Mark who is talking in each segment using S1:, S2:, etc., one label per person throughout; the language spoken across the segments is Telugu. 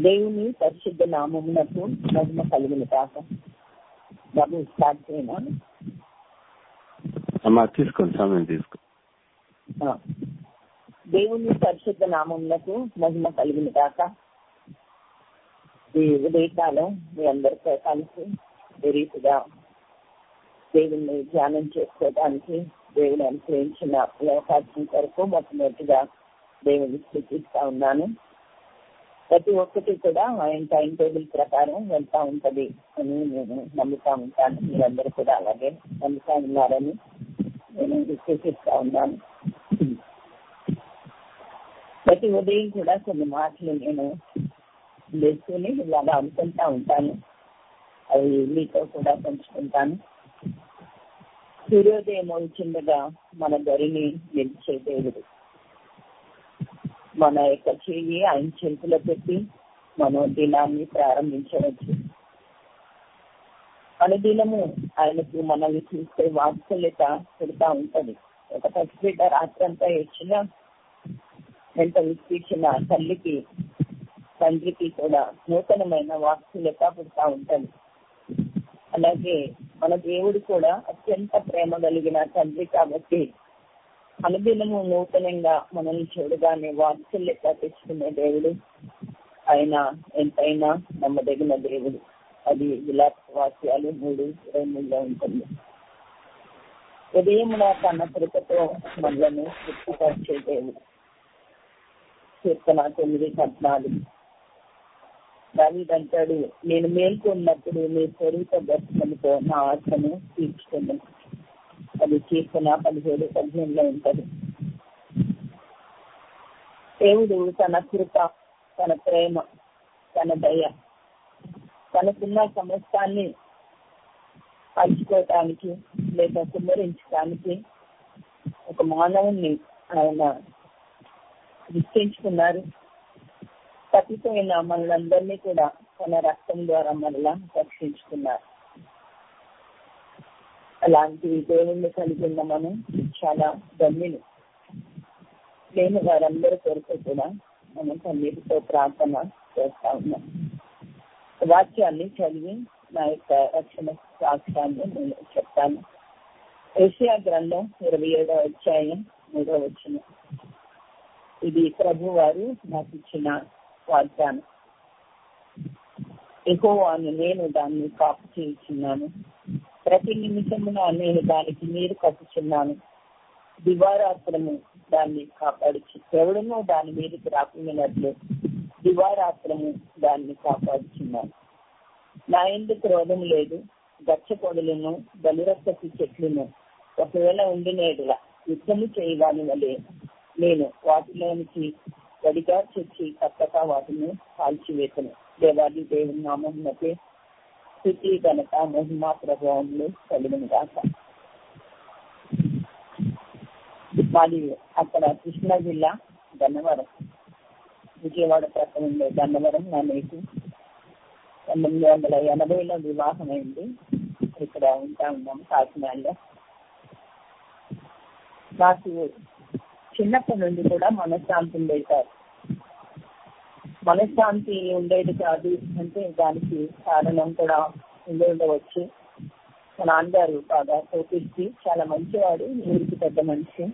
S1: దేవుని పరిశుద్ధ నామమునకు మహిమ కలిగిన కాక బాబు స్టార్ట్ చేయనా
S2: అమ్మా తీసుకోండి సమయం తీసుకో
S1: ఆ. దేవుని పరిశుద్ధ నామమునకు మహిమ కలిగిన కాక ఈ ఉదయకాలం మీ అందరితో కలిసి ఈ రీతిగా దేవుణ్ణి ధ్యానం చేసుకోవడానికి దేవుని అనుగ్రహించిన ఈ అవకాశం కొరకు మొట్టమొదటిగా దేవుని స్థితిస్తా ఉన్నాను ప్రతి ఒక్కటి కూడా ఆయన టైం టేబుల్ ప్రకారం వెళ్తా ఉంటది అని నేను నమ్ముతా ఉంటాను మీరందరూ కూడా అలాగే నమ్ముతా ఉన్నారని నేను విశ్వసిస్తా ఉన్నాను ప్రతి ఉదయం కూడా కొన్ని మాటలు నేను వేసుకుని ఇలాగా అనుకుంటా ఉంటాను అవి మీతో కూడా పంచుకుంటాను సూర్యోదయం వచ్చిండగా మన దరిని నిలిచే దేవుడు మన యొక్క చెయ్యి ఆయన చేతిలో పెట్టి మనం దినాన్ని ప్రారంభించవచ్చు అనుదినము ఆయనకు మనల్ని చూస్తే వాత్సల్యత పెడతా ఉంటది ఒక పసిబిడ్డ రాత్రంతా ఇచ్చిన ఎంత విసిపించిన తల్లికి తండ్రికి కూడా నూతనమైన వాత్సల్యత పుడతా ఉంటది అలాగే మన దేవుడు కూడా అత్యంత ప్రేమ కలిగిన తండ్రి కాబట్టి అనుదినము నూతనంగా మనల్ని చూడగానే వాత్సల్యత తెచ్చుకునే దేవుడు ఆయన ఎంతైనా నమ్మదగిన దేవుడు అది విలాస వాక్యాలు మూడు ఇరవై మూడులో ఉంటుంది ఉదయం తన కృపతో మనలను తృప్తిపరిచే దేవుడు కీర్తన తొమ్మిది పద్నాలుగు దానిదంటాడు నేను మేల్కొన్నప్పుడు నీ స్వరూప దర్శనంతో నా ఆశను తీర్చుకున్నాను అది కీర్తన పదిహేడు పదిహేనులో ఉంటది దేవుడు తన కృప తన ప్రేమ తన దయ తనకున్న సమస్తాన్ని పంచుకోవటానికి లేదా కుమ్మరించడానికి ఒక మానవుణ్ణి ఆయన నిశ్చయించుకున్నారు తప్పిపోయిన మనలందరినీ కూడా తన రక్తం ద్వారా మనలా రక్షించుకున్నారు అలాంటి దేవుణ్ణి కలిగి ఉన్న మనం చాలా ధన్యులు లేని వారందరి కొరకు కూడా మనం కన్నీటితో ప్రార్థన చేస్తా ఉన్నాం వాక్యాన్ని చదివి నా యొక్క రక్షణ సాక్ష్యాన్ని నేను చెప్తాను ఏషియా గ్రంథం ఇరవై ఏడో అధ్యాయం మూడో వచ్చిన ఇది ప్రభు వారు నాకు ఇచ్చిన వాగ్దానం ఎహోవాను నేను దాన్ని కాపు చేయించున్నాను ప్రతి నిమిషమున నేను దానికి నీరు కప్పుచున్నాను దివారాత్రము దాన్ని కాపాడుచు ఎవడనో దాని మీదకి రాకున్నట్లు దివారాత్రము దాన్ని కాపాడుచున్నాను నా ఎందు క్రోధం లేదు గచ్చ పొడులను బలిరక్కసి చెట్లను ఒకవేళ ఉండినేడులా యుద్ధము చేయవాని వలె నేను వాటిలోనికి వడిగా చొచ్చి తప్పక వాటిని కాల్చివేతను దేవాది దేవుని నామమునకే స్థితి ఘనత మహిమా ప్రభావములు కలిగిన గాక మాది అక్కడ కృష్ణా జిల్లా గన్నవరం విజయవాడ ప్రక్కన ఉండే గన్నవరం నా నేటి పంతొమ్మిది వందల ఎనభైలో వివాహం అయింది ఇక్కడ ఉంటా ఉన్నాం కాకినాడలో నాకు చిన్నప్పటి నుండి కూడా మనశ్శాంతి ఉండేది కాదు మనశ్శాంతి ఉండేది కాదు అంటే దానికి కారణం కూడా ఉండి ఉండవచ్చు మా నాన్నగారు బాగా కోపిచ్చి చాలా మంచివాడు ఊరికి పెద్ద మనిషి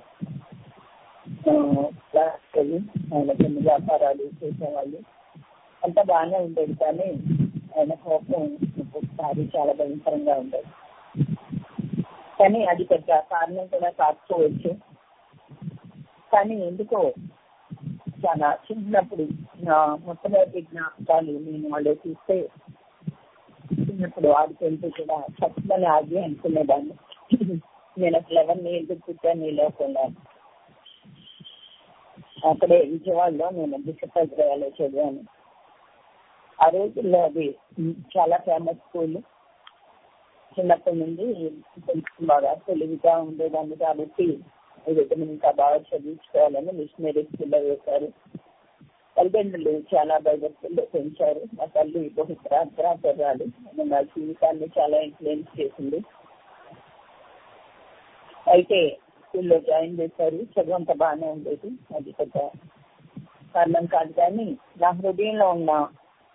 S1: ఆయన కొన్ని వ్యాపారాలు చేసేవాళ్ళు అంతా బాగానే ఉండేది కానీ ఆయన కోపం ఒక్కొక్కసారి చాలా భయంకరంగా ఉండేది కానీ అది పెద్ద కారణం కూడా కాకపోవచ్చు కానీ ఎందుకో చాలా చిన్నప్పుడు నా మొట్టమొదటి జ్ఞాపకాలు నేను వాళ్ళు చూస్తే చిన్నప్పుడు ఆడుకుంటూ కూడా చక్కని ఆగి అనుకునేదాన్ని నేను అసలు ఎవరిని ఎందుకు పుట్టాను ఈ లోకంలో అక్కడే విజయవాడలో నేను బిషపద్రయాలో చదివాను ఆ రోజుల్లో అది చాలా ఫేమస్ స్కూల్ చిన్నప్పటి నుండి కొంచెం బాగా తెలివిగా ఉండేదాన్ని కాబట్టి వీటిని ఇంకా బాగా చదివించుకోవాలని మిషనరీ స్కూల్లో వేశారు తల్లిదండ్రులు చాలా భయభక్తుల్లో పెంచారు మా తల్లి బహుప్రార్థరాలు నా జీవితాన్ని చాలా ఇన్ఫ్లుయెన్స్ చేసింది అయితే స్కూల్లో జాయిన్ చేశారు చదువు అంతా బాగానే ఉండేది అది పెద్ద కారణం కాదు కానీ నా హృదయంలో ఉన్న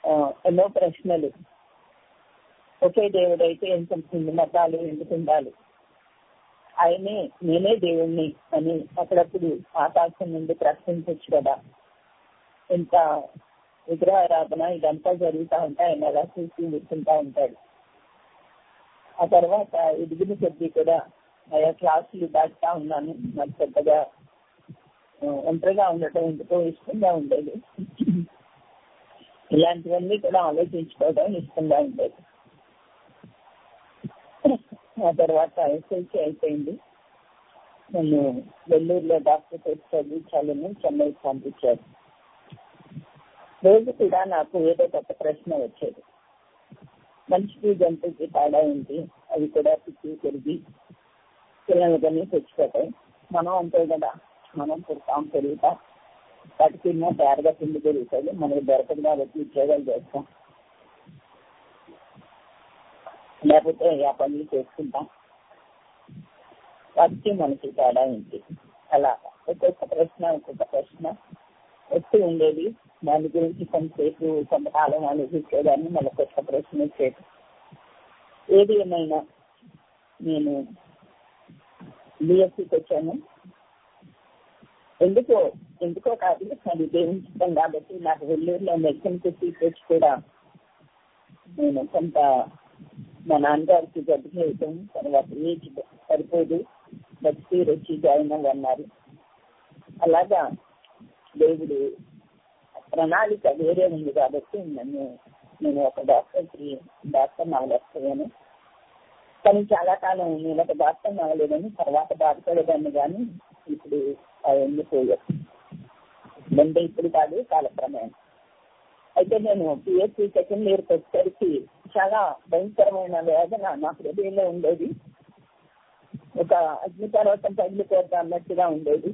S1: ఆ, ఎన్నో ప్రశ్నలు ఒకే దేవుడైతే ఎంత మతాలు ఎందుకు ఉండాలి ఆయనే నేనే దేవుణ్ణి అని అప్పుడప్పుడు ఆకాశం నుండి ప్రశ్నించచ్చు కదా ఇంత విగ్రహారాధన ఇదంతా జరుగుతూ ఉంటే ఆయన అలా చూసి కూర్చుంటా ఉంటాడు ఆ తర్వాత ఎదిగిన కొద్దీ కూడా ఆయా క్లాసులు దాటుతా ఉన్నాను నాకు పెద్దగా ఆ, ఒంటరిగా ఉండటం ఎందుకో ఇష్టంగా ఉండేది ఇలాంటివన్నీ కూడా ఆలోచించుకోవడం ఇష్టంగా ఉండేది ఆ తర్వాత ఎస్ఎల్సీ అయిపోయింది నన్ను వెల్లూరులో డాక్టర్ కోర్స్ చదివించాలని చెన్నైకి పంపించారు రోజు కూడా నాకు ఏదో కొత్త ప్రశ్న వచ్చేది మనిషికి జంతువుకి తేడా ఏంటి అవి కూడా పిచ్చి పెరిగి పిల్లలు కానీ తెచ్చిపోతాయి మనం అంతే కదా మనం పుడతాం పెరుగుతాం వాటికి ఎన్నో తయారుగా తిండి పెరుగుతుంది మనకి దొరకదు కాబట్టి ఉద్యోగాలు చేస్తాం లేకపోతే ఆ పనులు చేసుకుంటాం వాటికి మనకి తేడా ఏంటి అలా ఒక్కొక్క ప్రశ్న ఒక్కొక్క ప్రశ్న వస్తూ ఉండేది దాని గురించి కొంతసేపు కొంతకాలం ఆలోచించేదాన్ని మళ్ళీ కొత్త ప్రశ్న వచ్చేది ఏది ఏమైనా నేను బిఎస్సికి వచ్చాను ఎందుకో ఎందుకో కాదు అది దేవుని చిత్తం కాబట్టి నాకు వెల్లూరులో మెడిసిన్కి సీట్ వచ్చి కూడా నేను కొంత మా నాన్నగారికి జబ్బు చేయటం తర్వాత ఏజ్ సరిపోదు బతికి వచ్చి జాయిన్ అవ్వన్నారు అలాగా దేవుడు ప్రణాళిక వేరే ఉంది కాబట్టి నన్ను నేను ఒక డాక్టర్కి డాక్టర్ అవ్వలేకపోయాను కానీ చాలా కాలం నేను ఒక డాక్టర్ అవ్వలేదని తర్వాత బాధపడేదాన్ని కానీ ఇప్పుడు అవన్నీ పోయాయి అంటే ఇప్పుడు కాదు కాలక్రమేణ అయితే నేను పిహెచ్సి సెకండ్ ఇయర్కి వచ్చేసరికి చాలా భయంకరమైన వేదన నా హృదయంలో ఉండేది ఒక అగ్ని పర్వతం తగిలిపోతా అన్నట్టుగా ఉండేది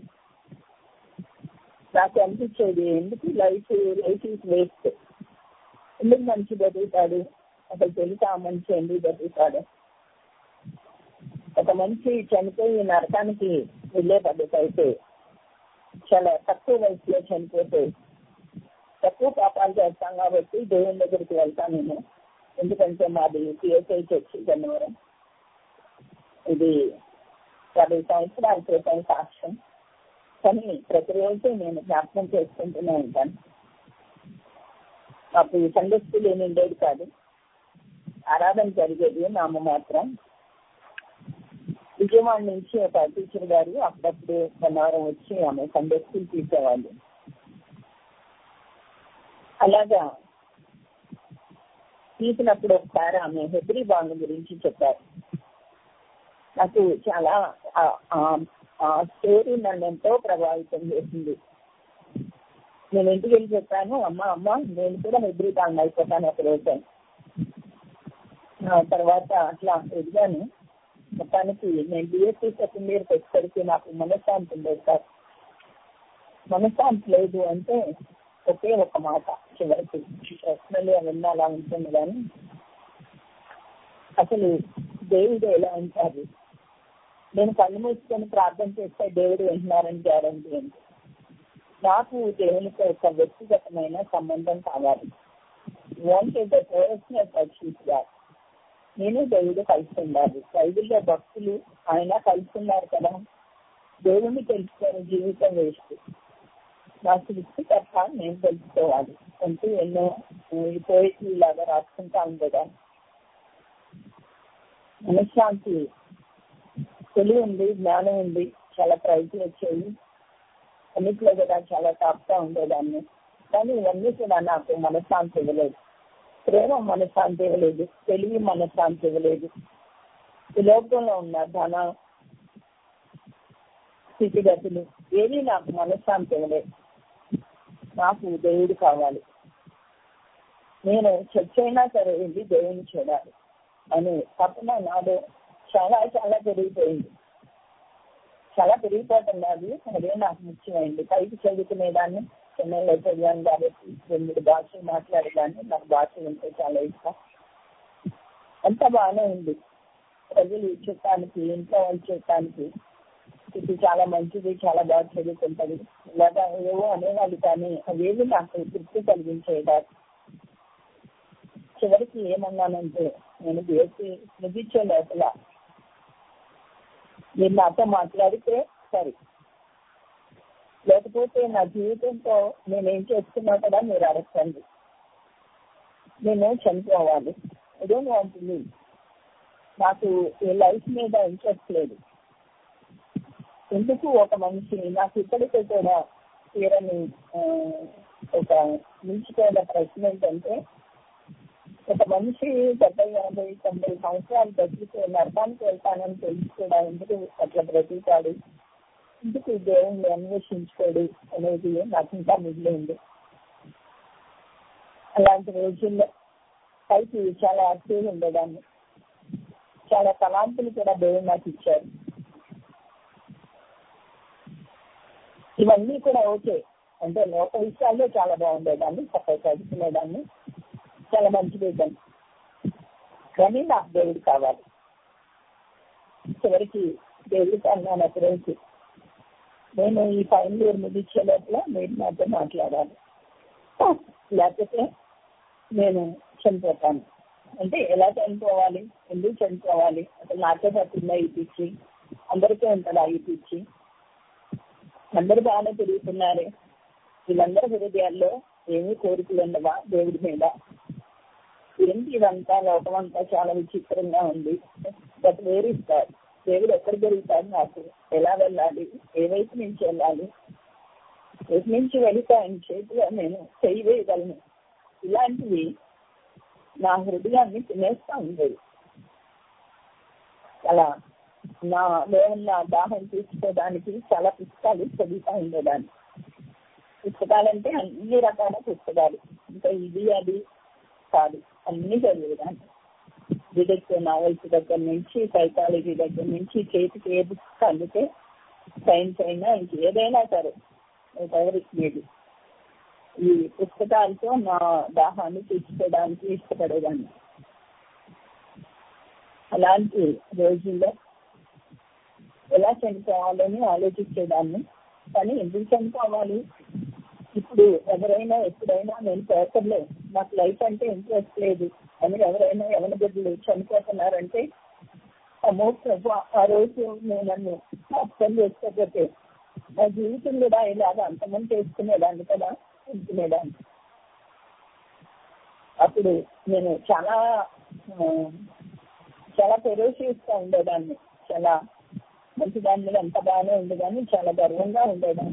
S1: నాకు అనిపించేది ఎందుకు లైఫ్ లైఫ్ ఈజ్ వేస్ట్ ఎందుకు మనిషి బతుకుతాడు అసలు తెలుసా ఆ మనిషి ఎందుకు బతుకుతాడు ఒక మనిషి చనిపోయి నరకానికి వెళ్ళే పద్ధతి అయితే చాలా తక్కువ వయసులో చనిపోతే తక్కువ పాపాలు చేస్తాం కాబట్టి దేవుని దగ్గరికి వెళ్తాను నేను ఎందుకంటే మాది పిఎస్ఐ చర్చి గన్నవరం ఇది యాభై సంవత్సరాల క్రితం సాక్ష్యం కానీ ప్రతిరోజు నేను జ్ఞాపకం చేసుకుంటూనే ఉంటాను మాకు సండే స్కూల్ ఏమి ఉండేది కాదు ఆరాధన జరిగేది నామ మాత్రం విజయవాడ నుంచి ఒక టీచర్ గారు అప్పుడప్పుడు గన్నవరం వచ్చి ఆమె సండే స్కూల్ తీసేవాళ్ళు అలాగా తీసినప్పుడు ఒకసారి ఆమె హెబ్రి బాండ్ గురించి చెప్పారు నాకు చాలా ఆ స్టోరీ నన్ను ఎంతో ప్రభావితం చేసింది నేను ఇంటికి వెళ్ళి చెప్పాను అమ్మ అమ్మ నేను కూడా హెబ్రి బాండ్ అయిపోతాను ఒక రోజు తర్వాత అట్లా ఎదిగాను మొత్తానికి నేను బిఎస్సీ సెకండ్ ఇయర్కి వచ్చేసరికి నాకు మనశ్శాంతి ఉండేది సార్ మనశ్శాంతి లేదు అంటే ఒకే ఒక మాట చివరికి పర్సనల్ అవన్నీ అలా ఉంటుంది కానీ అసలు దేవుడు ఎలా ఉంటారు నేను కళ్ళు మూసుకొని ప్రార్థన చేస్తే దేవుడు వింటున్నారని గ్యారంటీ ఏంటి నాకు దేవునితో ఒక వ్యక్తిగతమైన సంబంధం కావాలి వాంట్ పర్సనల్ టచ్ నేను దేవుడు కలిసి ఉండాలి బైబిల్లో భక్తులు ఆయన కలిసి ఉన్నారు కదా దేవుణ్ణి తెలుసుకొని జీవితం వేస్ట్ నా సృష్టికర్త నేను తెలుసుకోవాలి అంటూ ఎన్నో పోయిట్లు లాగా రాసుకుంటా ఉండేదాన్ని మనశ్శాంతి తెలివి ఉంది జ్ఞానం ఉంది చాలా ప్రైజ్లు వచ్చేవి అన్నిట్లో కూడా చాలా టాప్గా ఉండేదాన్ని కానీ ఇవన్నీ కూడా నాకు మనశ్శాంతి ఇవ్వలేదు ప్రేమ మనశ్శాంతి ఇవ్వలేదు తెలివి మనశ్శాంతి ఇవ్వలేదు ఈ లోకంలో ఉన్న ధన స్థితిగతులు ఏవి నాకు మనశ్శాంతి ఇవ్వలేదు నాకు దేవుడు కావాలి నేను చర్చ అయినా సరే వెళ్ళి దేవుని చూడాలి అని తప్పన నాలో చాలా చాలా పెరిగిపోయింది చాలా పెరిగిపోతున్నది అదే నాకు ముఖ్యమైంది పైకి చదువుకునేదాన్ని చెన్నైలో చదివాను కాబట్టి ఎనిమిది భాషలు మాట్లాడేదాన్ని నాకు భాషలు ఉంటే చాలా ఇష్టం అంత బాగానే ఉంది ప్రజలు చూడటానికి ఇంట్లో వాళ్ళు చూడటానికి ఇది చాలా మంచిది చాలా బాగా చదువుకుంటది ఇలాగా ఏవో అనేవాళ్ళు కానీ అవేవి నాకు తృప్తి కలిగించేదారు చివరికి ఏమన్నానంటే నేను చేసి ముగించే లోపల మీరు నాతో మాట్లాడితే సరే లేకపోతే నా జీవితంతో నేనేం చేస్తున్నా కూడా మీరు అడగండి నేను చనిపోవాలి ఐ డోంట్ వాంట్ లీవ్ నాకు ఈ లైఫ్ మీద ఇంట్రెస్ట్ లేదు ఎందుకు ఒక మనిషి నాకు ఇప్పటికే కూడా తీరని ఆ, ఒక మించిపోయిన ప్రశ్న ఏంటంటే ఒక మనిషి డెబ్బై యాభై తొంభై సంవత్సరాలు బతికితే నరకానికి వెళ్తానని తెలిసి కూడా ఎందుకు అట్లా బ్రతుకుతాడు ఎందుకు దేవుణ్ణి అన్వేషించుకోడు అనేది నాకు ఇంకా మిగిలింది అలాంటి రోజుల్లో పైకి చాలా యాక్టివ్గా ఉండేదాన్ని చాలా తలాంతులు కూడా దేవుడు నాకు ఇచ్చారు ఇవన్నీ కూడా ఓకే అంటే లోక విషయాల్లో చాలా బాగుండేదాన్ని చక్కగా చదువుకునేదాన్ని చాలా మంచి వేదాన్ని కానీ నాకు దేవుడు కావాలి చివరికి దేవుడికి అన్నాను అప్పుడైతే నేను ఈ ఫైనల్ ఇయర్ ముగించే లోపల మీరు నాతో మాట్లాడాలి లేకపోతే నేను చనిపోతాను అంటే ఎలా చనిపోవాలి ఎందుకు చనిపోవాలి అసలు నాకే పట్టిందా ఈ పిచ్చి అందరికీ ఉంటుందా ఈ పిచ్చి అందరూ బాగానే తిరుగుతున్నారే వీళ్ళందరి హృదయాల్లో ఏమీ కోరికలు ఉండవా దేవుడి మీద ఏంటి ఇదంతా లోకం అంతా చాలా విచిత్రంగా ఉంది బట్ వేరిస్తారు దేవుడు ఎక్కడ జరుగుతాడు నాకు ఎలా వెళ్ళాలి ఏ వైపు నుంచి వెళ్ళాలి ఎటు నుంచి వెళితే ఆయన చేతిలో నేను చెయ్యి వేయగలను ఇలాంటివి నా హృదయాన్ని తినేస్తా ఉండేది అలా నా ఉన్న దాహం తీసుకోవడానికి చాలా పుస్తకాలు చదువుతా ఉండేదాన్ని పుస్తకాలంటే అన్ని రకాల పుస్తకాలు ఇంకా ఇది అది కాదు అన్ని చదివేదాన్ని డిటెక్టివ్ నావెల్స్ దగ్గర నుంచి సైకాలజీ దగ్గర నుంచి చేతికి ఏ పుస్తకం అందుకే సైన్స్ అయినా ఇంకేదైనా సరే ఎవరికి లేదు ఈ పుస్తకాలతో నా దాహాన్ని తీర్చుకోవడానికి ఇష్టపడేదాన్ని అలాంటి రోజుల్లో ఎలా చనిపోవాలని ఆలోచించేదాన్ని కానీ ఎందుకు చనిపోవాలి ఇప్పుడు ఎవరైనా ఎప్పుడైనా నేను పేపర్లో నాకు లైఫ్ అంటే ఇంట్రెస్ట్ లేదు అని ఎవరైనా ఎవరి బిడ్డలు చనిపోతున్నారంటే అమ్మో ప్రభు ఆ రోజు నేను నన్ను అర్థం చేసుకోకపోతే నా జీవితం కూడా ఇలాగ అంతమంది చేసుకునేదాన్ని కదా అనుకునేదాన్ని అప్పుడు నేను చాలా ఆ, చాలా పెరోషియస్గా ఉండేదాన్ని చాలా మంచిదాన్ని అంత బాగానే ఉంది కానీ చాలా గర్వంగా ఉండేదాన్ని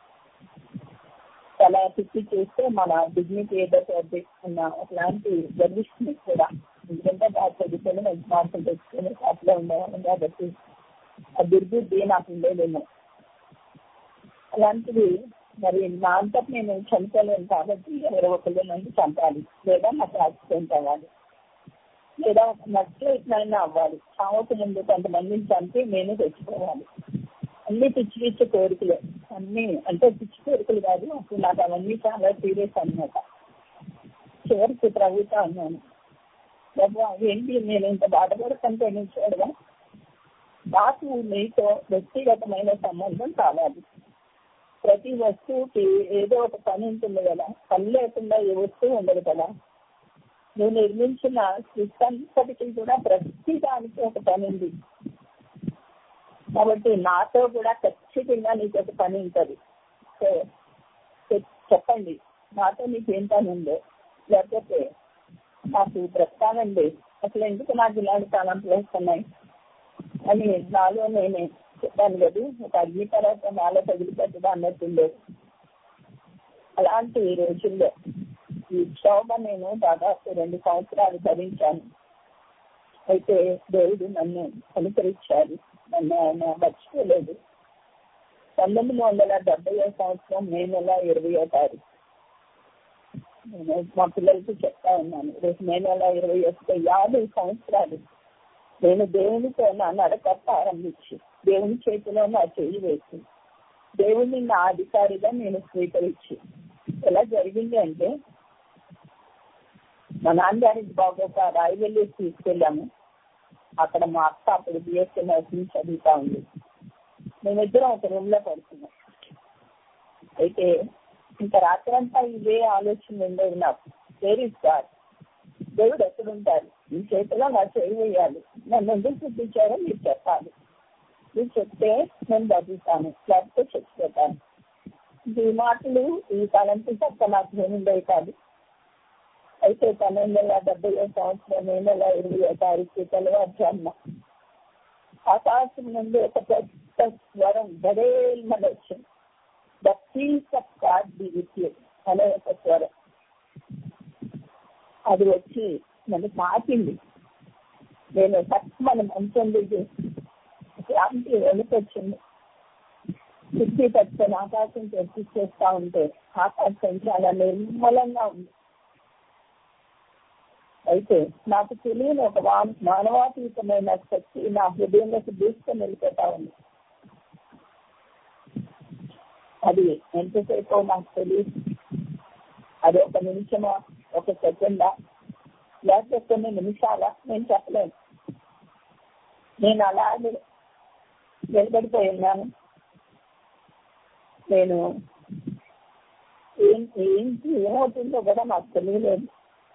S1: చాలా తిప్పి చేస్తే మన డిగ్నిటీ ఏదో పోతే ఉన్న ఒకలాంటి గర్విస్తుంది కూడా ఎందుకంటే బాగా చదువుకొని మంచి మార్కులు తెచ్చుకొని అట్లా ఉండేవాళ్ళం కాబట్టి ఆ దుర్బుద్ధి నాకు ఉండేదేమో అలాంటిది మరి నా అంతటి నేను చనిపోలేను కాబట్టి ఎవరో ఒకళ్ళు నన్ను చంపాలి లేదా నాకు యాక్సిడెంట్ అవ్వాలి లేదా ఒక నచ్చైనా అవ్వాలి చావకు ముందు కొంతమందిని చంపి నేను తెచ్చుకోవాలి అన్ని పిచ్చి పిచ్చి కోరికలు అన్ని అంటే పిచ్చి కోరికలు కాదు అప్పుడు నాకు అవన్నీ చాలా సీరియస్ అన్నమాట చివరికి ప్రభుత్వం అన్నాను ప్రభు ఏంటి నేను ఇంత బాధపడుతుంటే నేను చూడగా నాకు నీతో వ్యక్తిగతమైన సంబంధం కావాలి ప్రతి వస్తువుకి ఏదో ఒక పని ఉంటుంది కదా పని లేకుండా ఏ వస్తువు ఉండదు కదా నువ్వు నిర్మించిన సృష్టి అంతటికి కూడా ప్రతి దానికి ఒక పని ఉంది కాబట్టి నాతో కూడా ఖచ్చితంగా నీకు ఒక పని ఉంటుంది సో చెప్- చెప్పండి నాతో నీకు ఏం పని ఉందో లేకపోతే నాకు బ్రతకాలండి అసలు ఎందుకు నాకు ఇలాంటి తలంపులు వస్తున్నాయి అని నాలో నేనే చెప్పాను కదా ఒక అగ్ని తర్వాత నాలో తగిలిపెట్టడం అన్నట్టుండే అలాంటి రోజుల్లో ఈ క్షోభ నేను దాదాపు రెండు సంవత్సరాలు భరించాను అయితే దేవుడు నన్ను అనుకరించాడు నన్ను ఆయన మర్చిపోలేదు పంతొమ్మిది వందల డెబ్బై సంవత్సరం మే నెల ఇరవయో తారీఖు నేను మా పిల్లలకి చెప్తా ఉన్నాను రేపు మే నెల ఇరవై వస్తే యాభై సంవత్సరాలు నేను దేవునితో నా నడక ప్రారంభించి దేవుని చేతిలో నా చెయ్యి వేసి దేవుని నా అధికారిగా నేను స్వీకరించి ఎలా జరిగింది అంటే మా నాన్నగారికి బాగోక రాయవెల్లి తీసుకెళ్ళాము అక్కడ మా అక్క అప్పుడు బిఎస్సీ నర్సింగ్ చదువుతా ఉంది మేమిద్దరం ఒక రూమ్ లో పడుతున్నాం అయితే ఇంకా రాత్రంతా ఇవే ఆలోచన ఉండేది నాకు వేర్ ఇస్ గాడ్ దేవుడు ఎక్కడుంటారు మీ చేతిలో నా చేయి వేయాలి నన్ను ఎందుకు చూపించారో మీరు చెప్పాలి మీరు చెప్తే నేను బతుకుతాను లేకపోతే చచ్చిపోతాను ఈ మాటలు ఈ తలంపు తప్ప నాకు ఏముండేవి కాదు అయితే పన్నెండు వందల డెబ్బై సంవత్సరం మే నెల ఇరవై తారీఖు తెల్లవారుజామున ఆకాశం నుండి ఒక పెద్ద స్వరం గడేల్మని వచ్చింది the peace of God be with you అనే ఒక స్వరం అది వచ్చి నన్ను తాకింది నేను తక్కువ మంచం దిగి క్రాంతి వెనుకొచ్చింది చుట్టి పట్టుకొని ఆకాశం తెప్పించేస్తా ఉంటే ఆకాశం చాలా నిర్మలంగా ఉంది అయితే నాకు తెలియని ఒక వా- మానవాతీతమైన శక్తి నా హృదయంలోకి దూసుకొని వెళ్ళిపోతా ఉంది అది ఎంతసేపో నాకు తెలియదు అది ఒక నిమిషమా ఒక సెకండా లేకపోతే కొన్ని నిమిషాల నేను చెప్పలేను నేను అలాగే నిలబడిపోయి ఉన్నాను నేను ఏం ఏంటి ఏమవుతుందో కూడా నాకు తెలియలేదు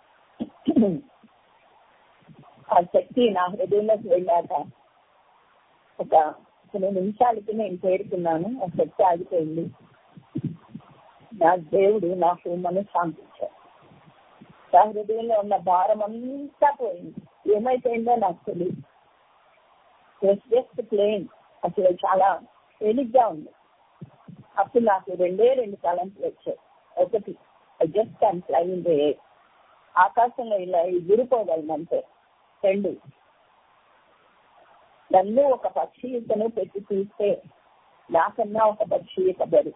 S1: ఆ శక్తి నా హృదయంలోకి వెళ్ళాక ఒక కొన్ని నిమిషాలకి నేను చేరుకున్నాను ఆ శక్తి ఆగిపోయింది నా దేవుడు నాకు మనశ్శాంతి ఇచ్చాడు నా హృదయంలో ఉన్న భారం అంతా పోయింది ఏమైపోయిందో నాకు తెలియదు జస్ట్ ప్లేన్ అసలు చాలా తేలిగ్గా ఉంది అప్పుడు నాకు రెండే రెండు తలంపులు వచ్చాయి ఒకటి జస్ట్ అండ్ ఫ్లైయింగ్ ఆకాశంలో ఇలా ఎగిరిపోగలను అంతే రెండు నన్ను ఒక పక్షి ఈతను పెట్టి తీస్తే నాకన్నా ఒక పక్షి ఈత బరు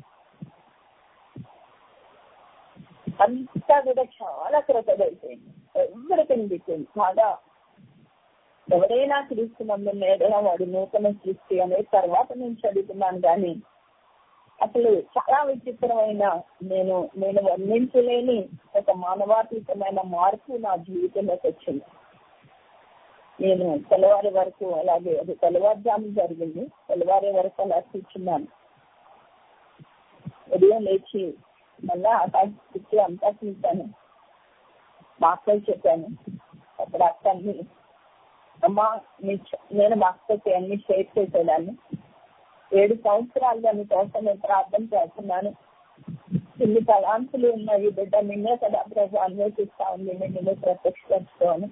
S1: అంతా కూడా చాలా క్రొత్తదైపోయింది ఎవరు కనిపించింది బాగా ఎవరైనా క్రీస్తు నమ్మని ఏదైనా వాడు నూతన సృష్టి అనే తర్వాత నేను చదువుతున్నాను కానీ అసలు చాలా విచిత్రమైన నేను నేను వర్ణించలేని ఒక మానవాతీతమైన మార్పు నా జీవితంలోకి వచ్చింది నేను తెల్లవారి వరకు అలాగే అది తెల్లవారుజాము జరిగింది తెల్లవారి వరకు అలా కూర్చున్నాను ఉదయం లేచి మళ్ళా ఆకాశికి అంతా చూశాను మా అక్కలు చెప్పాను అక్కడ అక్క అన్ని అమ్మా నీ చ- నేను మా అక్కకి అన్ని షేర్ చేసేదాన్ని ఏడు సంవత్సరాలుగా నీ కోసం నేను ప్రార్థన చేస్తున్నాను ఇన్ని తలాంతులు ఉన్నాయి బిడ్డ నిన్నే కదా ప్రభు అన్వేషిస్తా ఉంది నేను నిన్నే ప్రత్యక్షపరుచుకోను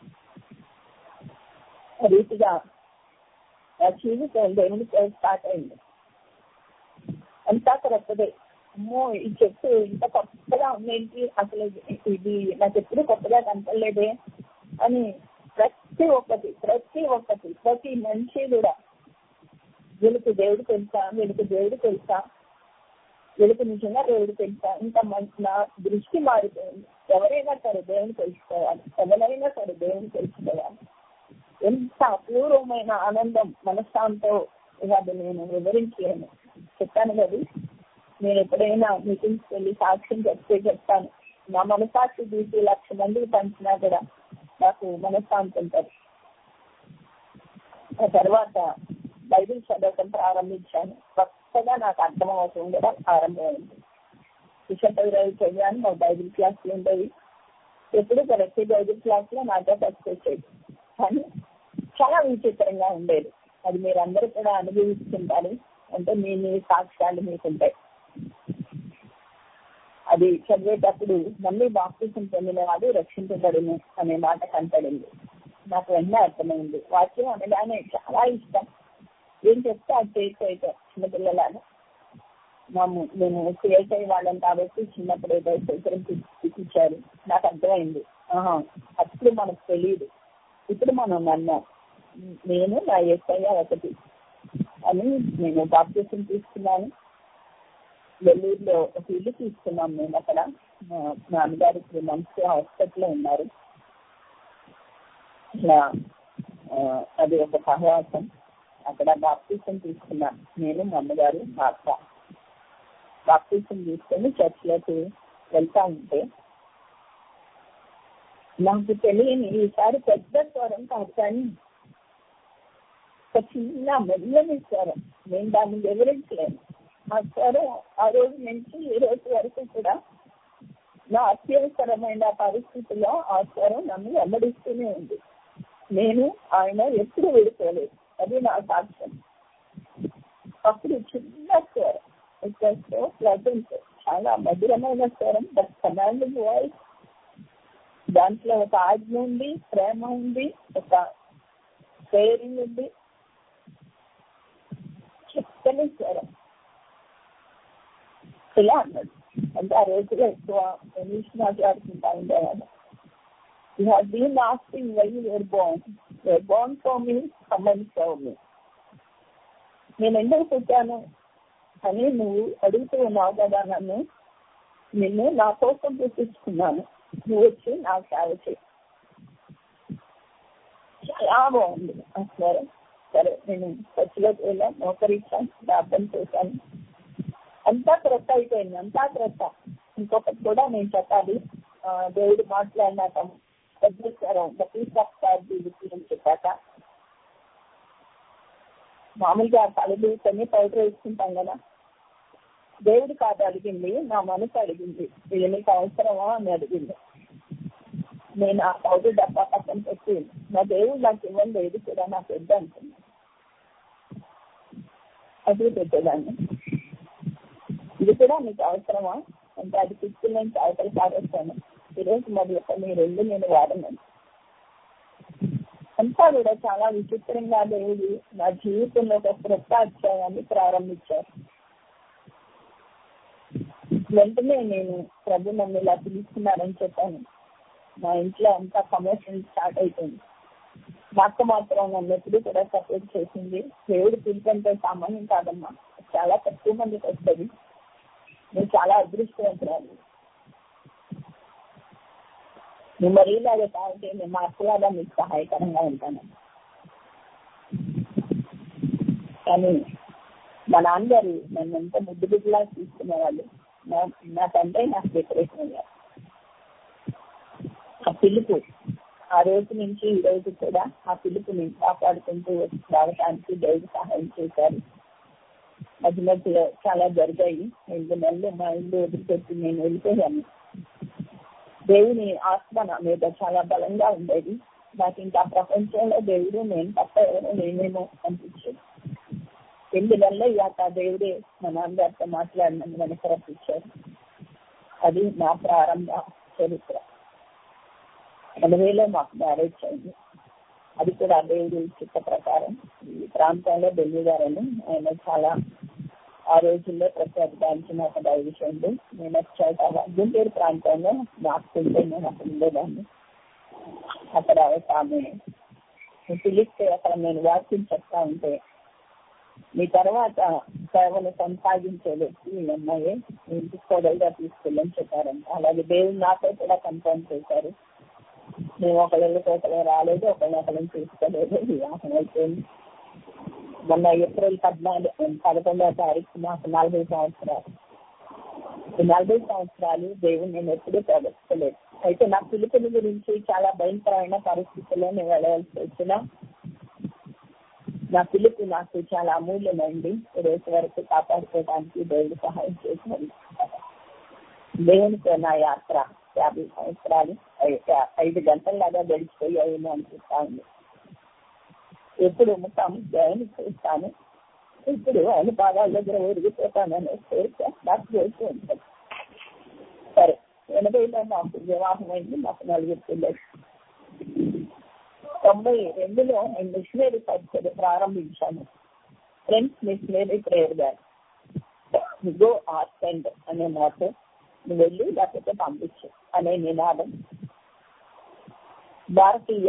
S1: ఆ రీతిగా నా జీవితం దేవునితో స్టార్ట్ అయింది అంతా కొత్తదే అమ్మో ఈ చెట్టు ఇంత కొత్తగా ఉందేంటి అసలు ఇది నాకు ఎప్పుడు కొత్తగా కనపడలేదే అని ప్రతి ఒక్కటి ప్రతి ఒక్కటి ప్రతి మనిషి కూడా వీళ్ళకి దేవుడు తెలుసా వీళ్ళకి దేవుడు తెలుసా వీళ్ళకి నిజంగా దేవుడు తెలుసా ఇంకా మంచి నా దృష్టి మారిపోయింది ఎవరైనా సరే దేవుని తెలుసుకోవాలి ఎవరైనా సరే దేవుని తెలుసుకోవాలి ఎంత అపూర్వమైన ఆనందం మనశ్శాంతో అది నేను వివరించలేను చెప్పాను కదా నేను ఎప్పుడైనా మీటింగ్స్ వెళ్ళి సాక్ష్యం చెప్తే చెప్తాను నా మనసాక్షి తీసి లక్ష మందికి పంచినా కూడా నాకు మనశ్శాంతి ఉంటుంది ఆ తర్వాత బైబిల్ చదవటం ప్రారంభించాను కొత్తగా నాకు అర్థం అవుతుంది కూడా ప్రారంభమైంది బిషప్ రవి చదివాను మా బైబిల్ క్లాసులు ఉండేవి ఎప్పుడు ప్రతి బైబిల్ క్లాస్ లో నాతో ఫస్ట్ వచ్చేది కానీ చాలా విచిత్రంగా ఉండేది అది మీరు అందరూ కూడా అనుభవిస్తుంటారు అంటే మీ మీ సాక్ష్యాలు మీకుంటాయి అది చదివేటప్పుడు మళ్ళీ బాప్తిజం పొందిన వాడు రక్షించబడును అనే మాట కనపడింది నాకు వెంటనే అర్థమైంది వాక్యం అనగానే చాలా ఇష్టం ఏం చెప్తే అది చేసేయటం చిన్నపిల్లలాగా మేము మేము క్రియేట్ అయ్యే వాళ్ళం కాబట్టి చిన్నప్పుడు ఏదో శేఖరం ఇచ్చారు నాకు అర్థమైంది ఆహా, అప్పుడు మనకు తెలియదు ఇప్పుడు మనం నన్నాం నేను నా ఎస్ఐ ఒకటి అని నేను బాప్తిజం తీసుకున్నాను నెల్లూరులో ఒక ఇల్లు తీసుకున్నాం మేము అక్కడ మా నాన్నగారు త్రీ మంత్స్ హాస్పిటల్లో ఉన్నారు ఇట్లా ఆ, అది ఒక సహవాసం అక్కడ బాప్తిజం తీసుకున్నాను నేను మా అమ్మగారు మా అక్క బాప్తిజం తీసుకొని చర్చిలోకి వెళ్తా ఉంటే నాకు తెలియని ఈసారి పెద్ద స్వరం కాదు కానీ ఒక చిన్న మెల్లని స్వరం నేను దాన్ని వివరించలేను ఆ స్వరం ఆ రోజు నుంచి ఈ రోజు వరకు కూడా నా అత్యవసరమైన పరిస్థితిలో ఆ స్వరం నన్ను వెంబడిస్తూనే ఉంది నేను ఆయన ఎప్పుడు విడిపోలేదు అది నా సాక్ష్యం అప్పుడు చిన్న స్వరం సో ప్లజెంట్ చాలా మధురమైన స్వరం బట్ కమాండింగ్ వాయిస్ దాంట్లో ఒక ఆజ్ఞ ఉంది ప్రేమ ఉంది ఒక కేరింగ్ ఉంది చక్కని స్వరం ఇలా అన్నాడు అంటే ఆ రోజులో ఎక్కువ ఇంగ్లీష్ మాట్లాడుకుంటా ఉండేవాడు you have been asking why you're born you're born for me come on for me నేను ఎందుకు పుట్టాను అని నువ్వు అడుగుతూ ఉన్నావు కదా నన్ను నిన్ను నా కోసం పుట్టించుకున్నాను నువ్వు వచ్చి నా సేవ చేయి చాలా బాగుంది సరే సరే నేను చర్చిలోకి వెళ్ళాను మోకరించాను ప్రార్థన చేశాను అంతా క్రొత్త అయిపోయింది అంతా క్రొత్త ఇంకొకటి కూడా నేను చెప్పాలి దేవుడు మాట్లాడినాక పెద్దసారం ద పీస్ ఆఫ్ అని చెప్పాక మామూలుగా తలదూకొని పౌడర్ వేసుకుంటాం కదా దేవుడు కాదు అడిగింది నా మనసు అడిగింది ఇది నీకు అవసరమా అని అడిగింది నేను ఆ పౌడర్ డబ్బా పక్కన పెట్టి నా దేవుడు నాకు ఇవ్వండి ఏది కూడా నాకు వద్దు అనుకున్నా అది పెట్టేదాన్ని ఇది కూడా మీకు అవసరమా అంటే అది పిచ్చి నుంచి అవతల పారేస్తాను ఈరోజు మరి యొక్క మీ రెండు నేను వాడను అంతా కూడా చాలా విచిత్రంగా దేవుడు నా జీవితంలో ఒక క్రొత్త అధ్యాయాన్ని ప్రారంభించారు వెంటనే నేను ప్రభు నన్ను ఇలా పిలుస్తున్నారని చెప్పాను మా ఇంట్లో అంతా కమర్షియల్ స్టార్ట్ అయిపోయింది మా అక్క మాత్రం నన్ను ఎప్పుడు కూడా సపోర్ట్ చేసింది దేవుడు పిలుపంటే సామాన్యం కాదమ్మా చాలా తక్కువ మందికి వస్తుంది నువ్వు చాలా అదృష్టవంతురాలు నువ్వు మరీలాగా కావాలంటే నేను మా అక్కలాగా మీకు సహాయకరంగా ఉంటాను కానీ మా నాన్నగారు నన్ను ఎంత ముద్దు బిడ్డలా తీసుకునేవాళ్ళు నా నా తండ్రి నాకు డెకరేషన్ అయ్యారు ఆ పిలుపు ఆ రోజు నుంచి ఈ రోజు కూడా ఆ పిలుపుని కాపాడుకుంటూ రావడానికి దేవుడు సహాయం చేశారు మధ్య మధ్యలో చాలా జరిగాయి రెండు నెలలు మా ఇల్లు వదిలిపెట్టి నేను వెళ్ళిపోయాను దేవుని ఆత్మ నా మీద చాలా బలంగా ఉండేది నాకు ఇంకా ప్రపంచంలో దేవుడు నేను తప్ప ఎవరో నేనేమో అనిపించేది ఎనిమిది నెలలు ఇలాక దేవుడే మా నాన్నగారితో మాట్లాడినందుకు వెనక రప్పించారు అది నా ప్రారంభ చరిత్ర ఎనభైలో మాకు మ్యారేజ్ అయింది అది కూడా దేవుడి చిత్త ప్రకారం ఈ ప్రాంతంలో ఢిల్లీ గారని ఆయన చాలా ఆ రోజుల్లో ప్రత్యేకగాంచిన ఒక దైవశండు నేను వచ్చాక గుంటూరు ప్రాంతంలో నాకుంటే నేను అక్కడ ఉండేదాన్ని అక్కడ ఒక ఆమె పిలిస్తే అక్కడ నేను వాక్యం చెప్తా ఉంటే మీ తర్వాత సేవను కొనసాగించే వ్యక్తి ఈ అమ్మాయి ఇంటికి కోడలుగా తీసుకెళ్ళని చెప్పారంట అలాగే దేవుడు నాతో కూడా కన్ఫర్మ్ చేశారు మేము ఒకళ్ళకి ఒకళ్ళు రాలేదు ఒకళ్ళని ఒకళ్ళని తీసుకోలేదు వివాహం అయిపోయింది మొన్న ఏప్రిల్ పద్నాలుగు పదకొండవ తారీఖు మాకు నలభై సంవత్సరాలు ఈ నలభై సంవత్సరాలు దేవుడు నేను ఎప్పుడూ పోగొట్టుకోలేదు అయితే నా పిలుపుని గురించి చాలా భయంకరమైన పరిస్థితుల్లో నేను వెళ్ళవలసి వచ్చిన నా పిలుపు నాకు చాలా అమూల్యమైంది రోజు వరకు కాపాడుకోవడానికి దేవుడు సహాయం చేశారు దేవునితో నా యాత్ర యాభై సంవత్సరాలు ఐదు గంటల్లాగా గడిచిపోయాయేమో అనిపిస్తా ఉంది ఎప్పుడు ముఖం దేవుని చూస్తాను ఇప్పుడు ఆయన పాదాల దగ్గర ఒరిగిపోతాననే కోరిక నాకు చేస్తూ ఉంటుంది సరే ఎనభైలో నాకు వివాహం అయింది నాకు నలుగురు పిల్లలు తొంభై రెండులో నేను మిషనరీ పరిచయం ప్రారంభించాను friends missionary prayer bag go ఆస్పెండ్ అనే మాట నువ్వు వెళ్ళి లేకపోతే పంపించు అనే నినాదం భారతీయ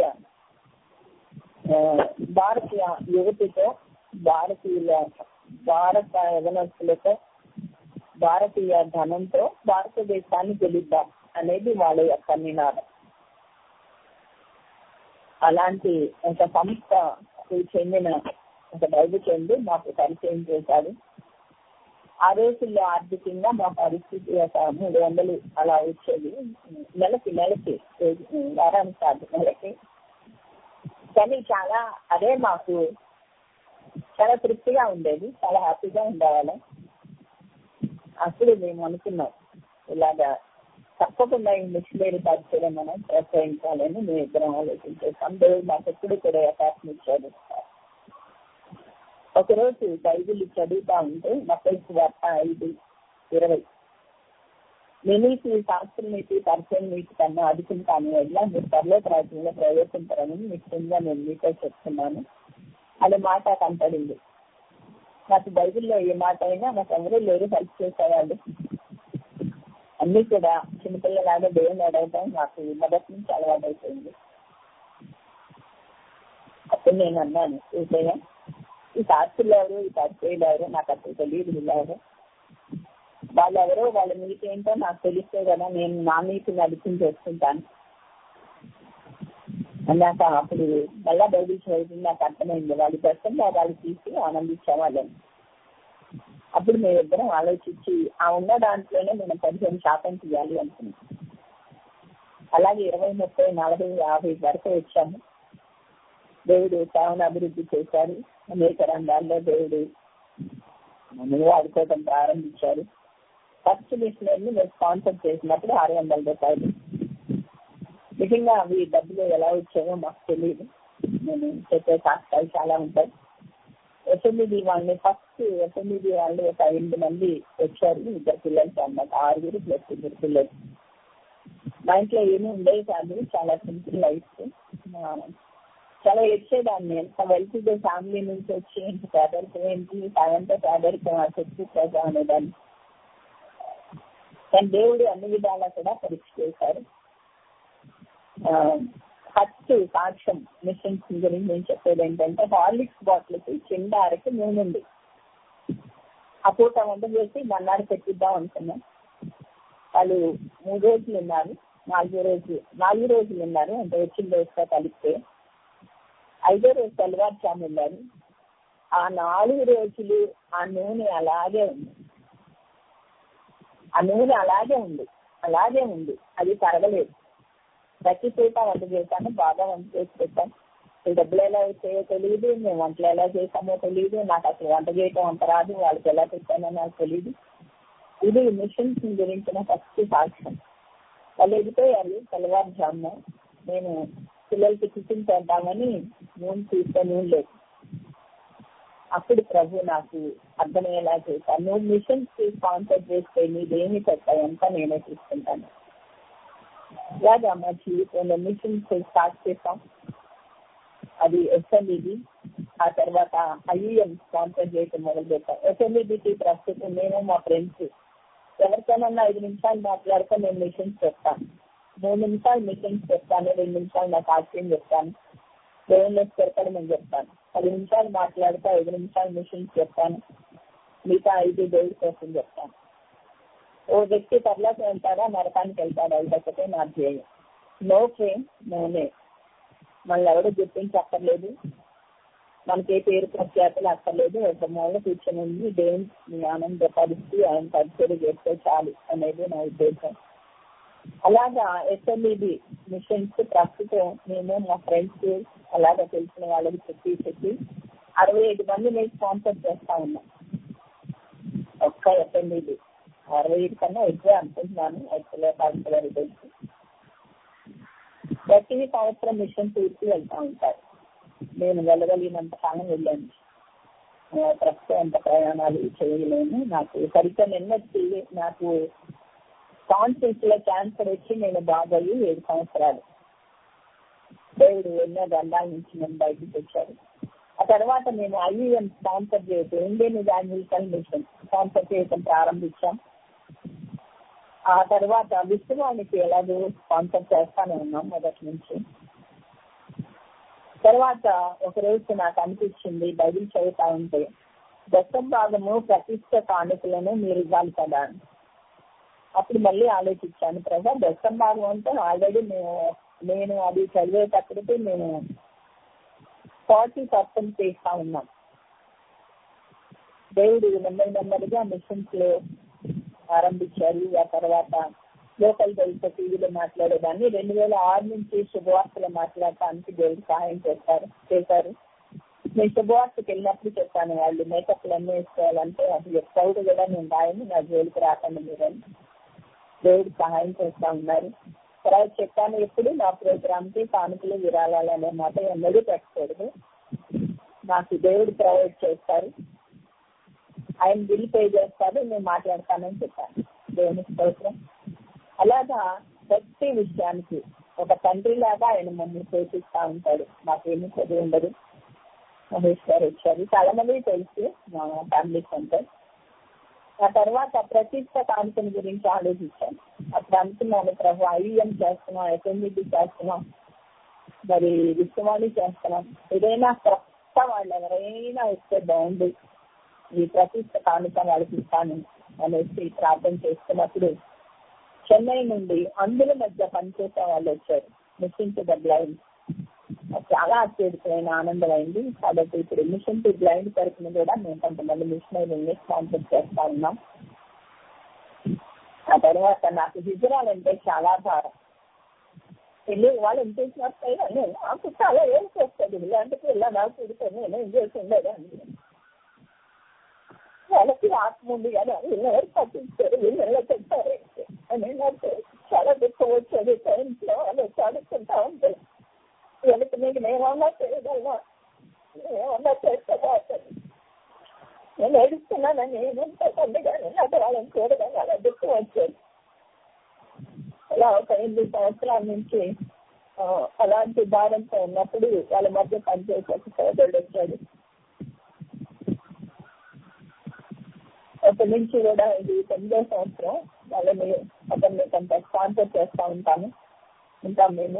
S1: భారతీయ యువతితో భారతీయుల భారత యవనస్తులతో భారతీయ ధనంతో భారతదేశాన్ని గెలుద్దాం అనేది వాళ్ళ యొక్క నినాదం అలాంటి ఒక సంస్థకు చెందిన ఒక దైవచండు మాకు పరిచయం చేశాడు ఆ రోజుల్లో ఆర్థికంగా మా పరిస్థితి ఒక మూడు వందలు అలా వచ్చేది నెలకి నెలకి వారానికి కాదు నెలకి కానీ చాలా అదే మాకు చాలా తృప్తిగా ఉండేది చాలా హ్యాపీగా ఉండేవాళ్ళం అప్పుడు మేము అనుకున్నాం ఇలాగా తప్పకుండా ఈ మిషనరీ పరిచయం మనం ప్రోత్సహించాలని మేము ఇద్దరం ఆలోచించేసాం దేవుడు మాకు ఎప్పుడు కూడా అవకాశం ఇచ్చాడు ఒకరోజు బైబిల్ చదువుతా ఉంటే మక్కడికి వార్త ఐదు ఇరవై నేనీకి శాస్త్రం నీతి పరిచయం నీతి కన్నా అదుకుంటాను ఎలా మీరు పర్లోక రాజ్యంలో ప్రవేశించారని నిశ్చయంగా నేను మీతో చెప్తున్నాను అనే మాట కనపడింది నాకు బైబిల్లో ఏ మాట అయినా నాకు ఎవరూ లేరు హెల్ప్ చేసేవాళ్ళు అన్ని కూడా చిన్నపిల్లలాగా దేవుని అడగటం నాకు మొదటి నుంచి అలవాటైపోయింది అప్పుడు నేను అన్నాను చూసేయ ఈ శాస్త్రులు ఎవరు ఈ పరిచయులు ఎవరు నాకు అసలు తెలియదు వీళ్ళెవరు వాళ్ళు ఎవరో వాళ్ళ నీతి ఏంటో నాకు తెలిస్తే కదా నేను నా నీతిని అడిగించి చేసుకుంటాను అన్నాక అప్పుడు మళ్ళా బైబిల్ చదివి నాకు అర్థమైంది వాళ్ళు ప్రశ్నగా వాళ్ళు తీసి ఆనందించేవాళ్ళని అప్పుడు మేమిద్దరం ఆలోచించి ఆ ఉన్న దాంట్లోనే మనం పదిహేను శాతం తీయాలి అనుకున్నాం అలాగే ఇరవై ముప్పై నలభై యాభై వరకు వచ్చాము దేవుడు సేవను అభివృద్ధి చేశారు అనేక రంగాల్లో దేవుడు మనల్ని ఆడుకోవడం ప్రారంభించారు ఫస్ట్ మిషనరీని మేము స్పాన్సర్ చేసినప్పుడు ఆరు వందల రూపాయలు నిజంగా అవి డబ్బులు ఎలా వచ్చాయో మాకు తెలియదు నేను చెప్పే సాక్ష్యాలు చాలా ఉంటాయి ఎస్ఎంఈడి వాళ్ళని ఫస్ట్ ఎస్ఎంఈడి వాళ్ళు ఒక ఎనిమిది మంది వచ్చారు ఇద్దరు పిల్లలకి అన్నమాట ఆరుగురు ప్లస్ ఇద్దరు పిల్లలు మా ఇంట్లో ఏమీ ఉండేవి కాదు చాలా సింపుల్ లైఫ్ చాలా ఏడ్చేదాన్ని ఎంత వెల్తీగా ఫ్యామిలీ నుంచి వచ్చి ఇంత పేదరికం ఏంటి సాయంతో పేదరికం ఆ చెట్టు ప్రజా అనేదాన్ని కానీ దేవుడు అన్ని విధాలా కూడా పరీక్ష చేశారు ఫస్ట్ సాక్ష్యం మిషన్స్ గురించి నేను చెప్పేది ఏంటంటే హార్లిక్స్ బాటిల్కి కింద అరకి నూనె ఉంది ఆ పూట వంట చేసి మన్నాడు పెట్టిద్దాం అనుకున్నాం వాళ్ళు మూడు రోజులు ఉన్నారు నాలుగో రోజు నాలుగు రోజులు ఉన్నారు అంటే వచ్చిన రోజుతో కలిపితే ఐదో రోజు తెల్లవారుజాము వెళ్ళారు ఆ నాలుగు రోజులు ఆ నూనె అలాగే ఉంది ఆ నూనె అలాగే ఉంది అలాగే ఉంది అది తరగలేదు ప్రతి పూట వంట చేశాను బాగా వంట చేసి పెట్టాను ఈ డబ్బులు ఎలా వచ్చాయో తెలియదు మేము వంటలు ఎలా చేసామో తెలియదు నాకు అసలు వంట చేయటం అంత రాదు వాళ్ళకి ఎలా పెట్టానో నాకు తెలియదు ఇది మిషన్స్ గురించిన ఫస్ట్ సాక్ష్యం వాళ్ళు వెళ్ళిపోయారు తెల్లవారుజామున నేను పిల్లలకి టిఫిన్ చేద్దామని నూనె తీస్తే నూనె లేదు అప్పుడు ప్రభు నాకు అర్థమయ్యేలా చేశాను నువ్వు మిషన్స్ కి స్పాన్సర్ చేస్తే నీదేమి పెట్టావు అంతా నేనే తీసుకుంటాను ఇలాగా మా జీవితంలో మిషన్స్ స్టార్ట్ చేసాం అది ఎస్ఎంఈడి ఆ తర్వాత ఐఈఎం స్పాన్సర్ చేయటం మొదలు పెట్టాం ఎస్ఎంఈడికి ప్రస్తుతం నేను మా ఫ్రెండ్స్ ఎవరికైనా ఐదు నిమిషాలు మాట్లాడితే నేను మిషన్స్ చెప్తాను మూడు నిమిషాలు మిషన్స్ చెప్తాను రెండు నిమిషాలు నాకు ఆశ్చర్యం చెప్తాను దేవుళ్ళు పెరకడం నేను చెప్తాను పది నిమిషాలు మాట్లాడితే ఐదు నిమిషాలు మిషన్స్ చెప్తాను మిగతా ఐదు దేవుడి కోసం చెప్తాను ఓ వ్యక్తి తర్లాకి వెళ్తాడా నరకానికి వెళ్తాడా ఇదొకటే నా ధ్యేయం నో ఫేమ్ నోనే మళ్ళీ ఎవడు గుర్తించక్కర్లేదు మనకి ఏ పేరు ప్రఖ్యాతలు అక్కర్లేదు ఒక మూల కూర్చొని ఉంది దేవుని ఆనందపరిచి ఆయన పరిచయం చేస్తే చాలు అనేది నా ఉద్దేశం అలాగా ఎస్ఎంఈడి మిషన్స్ ప్రస్తుతం మేము మా ఫ్రెండ్స్ అలాగా తెలిసిన వాళ్ళకి చెప్పి చెప్పి అరవై ఐదు మంది నేను స్పాన్సర్ చేస్తా ఉన్నాం ఒక్క ఎస్ఎంఈడి అరవై ఐదు కన్నా ఎక్కువ అనుకుంటున్నాను యాక్చువల్గా కాన్సలర్ తెలుసు ప్రతి సంవత్సరం మిషన్ పూర్తి వెళ్తా ఉంటారు నేను వెళ్ళగలిగినంత కాలం వెళ్ళాను ప్రస్తుతం అంత ప్రయాణాలు చేయలేను నాకు సరిగ్గా నిన్నటి నాకు కాన్సెన్స్ లో క్యాన్సర్ వచ్చి నేను బాగయ్యి ఏడు సంవత్సరాలు దేవుడు ఎన్నో దండాల నుంచి నేను బయటకు వచ్చారు ఆ తర్వాత నేను ఐఈఎం స్పాన్సర్ చేయటం ఇండియన్ ఇవాంజలికల్ మిషన్ స్పాన్సర్ చేయటం ప్రారంభించాం ఆ తర్వాత విశ్వానికి ఎలాగో స్పాన్సర్ చేస్తానే ఉన్నాం మొదటి నుంచి తర్వాత ఒక రోజు నాకు అనిపించింది బైబిల్ చదువుతా ఉంటే దశం భాగము ప్రతిష్ట కానుకలను మీరు ఇవ్వాలి కదా అప్పుడు మళ్ళీ ఆలోచించాను ప్రభా దశం భాగం అంటే ఆల్రెడీ నేను నేను అది చదివేటప్పటికి నేను ఫార్టీ పర్సెంట్ చేస్తా ఉన్నాం దేవుడు నెమ్మది నెమ్మదిగా మిషన్స్ లో ఆరంభించారు ఆ తర్వాత లోకల్ తెలుసు టీవీలో మాట్లాడేదాన్ని రెండు వేల ఆరు నుంచి శుభవార్తలు మాట్లాడటానికి దేవుడు సహాయం చేస్తారు చేశారు నేను శుభవార్తకి వెళ్ళినప్పుడు చెప్పాను వాళ్ళు మేకప్లు అన్నీ వేసుకోవాలంటే అది ఎప్పుడు కూడా నేను రాయని నా జోలికి రాకండి మీరని దేవుడు సహాయం చేస్తా ఉన్నారు తర్వాత చెప్పాను ఎప్పుడు నా ప్రోగ్రామ్ కి కానుకలు విరాళాలు అనే మాట ఎన్నడూ పెట్టకూడదు నాకు దేవుడు ప్రొవైడ్ చేస్తారు ఆయన బిల్ పే చేస్తారు నేను మాట్లాడతానని చెప్పాను దేవుని స్తోత్రం అలాగా ప్రతి విషయానికి ఒక తండ్రి లాగా ఆయన మమ్మల్ని పోషిస్తా ఉంటాడు మాకేమీ చదువు ఉండదు మహేష్ గారు వచ్చారు చాలా మంది తెలుసు మా ఫ్యామిలీ సెంటర్ ఆ తర్వాత ప్రతిష్ట కానుకల గురించి ఆలోచించాను అప్పుడు అనుకున్నాను ప్రభు ఐఎం చేస్తున్నాం ఎఫ్ఎంఈడి చేస్తున్నాం మరి విశ్వవాణి చేస్తున్నాం ఏదైనా కొత్త వాళ్ళు ఎవరైనా వస్తే బాగుంది ఈ ప్రతిష్ట కానుక వాళ్ళకి ఇస్తాను అనేసి ప్రార్థన చేస్తున్నప్పుడు చెన్నై నుండి అందుల మధ్య పనిచేసే వాళ్ళు వచ్చారు మిషన్ టు ద బ్లైండ్ చాలా అత్యధికమైన ఆనందం అయింది కాబట్టి ఇప్పుడు మిషన్ టు బ్లైండ్ తరఫున కూడా మేము కొంతమంది మిషనరీని స్పాన్సర్ చేస్తా ఉన్నాం ఆ తర్వాత నాకు హిజరాలంటే చాలా భారం వెళ్ళి వాళ్ళు ఏం చేసినప్పుడు నేను నాకు చాలా ఏం చేస్తుంది ఇలాంటి పిల్ల నాకు పుడితే నేను ఏం చేసి ఉండేదాన్ని వాళ్ళకి ఆత్మ ఉంది కదా వీళ్ళు ఎవరు పట్టించారు వీళ్ళు ఎలా చెప్తారు అని నాకు చాలా దుఃఖం వచ్చేది టైంలో వాళ్ళు చదువుకుంటా ఉంటే వీళ్ళకి నీకు నేనేమన్నా చేయగలనా ఏమన్నా చేస్తే బాగుంటుంది నేను ఏడుస్తున్నానని ఏమంటుంది కానీ నాకు వాళ్ళని చూడగానే అలా దుఃఖం వచ్చేది అలా ఒక ఎనిమిది సంవత్సరాల నుంచి అలాంటి భారంతో ఉన్నప్పుడు వాళ్ళ మధ్య పనిచేసే ఒక సోదరుడు వచ్చాడు అప్పటి నుంచి కూడా ఇది తొమ్మిదో సంవత్సరం వాళ్ళని అతన్ని కొంత స్పాన్సర్ చేస్తా ఉంటాను ఉంటాం మేము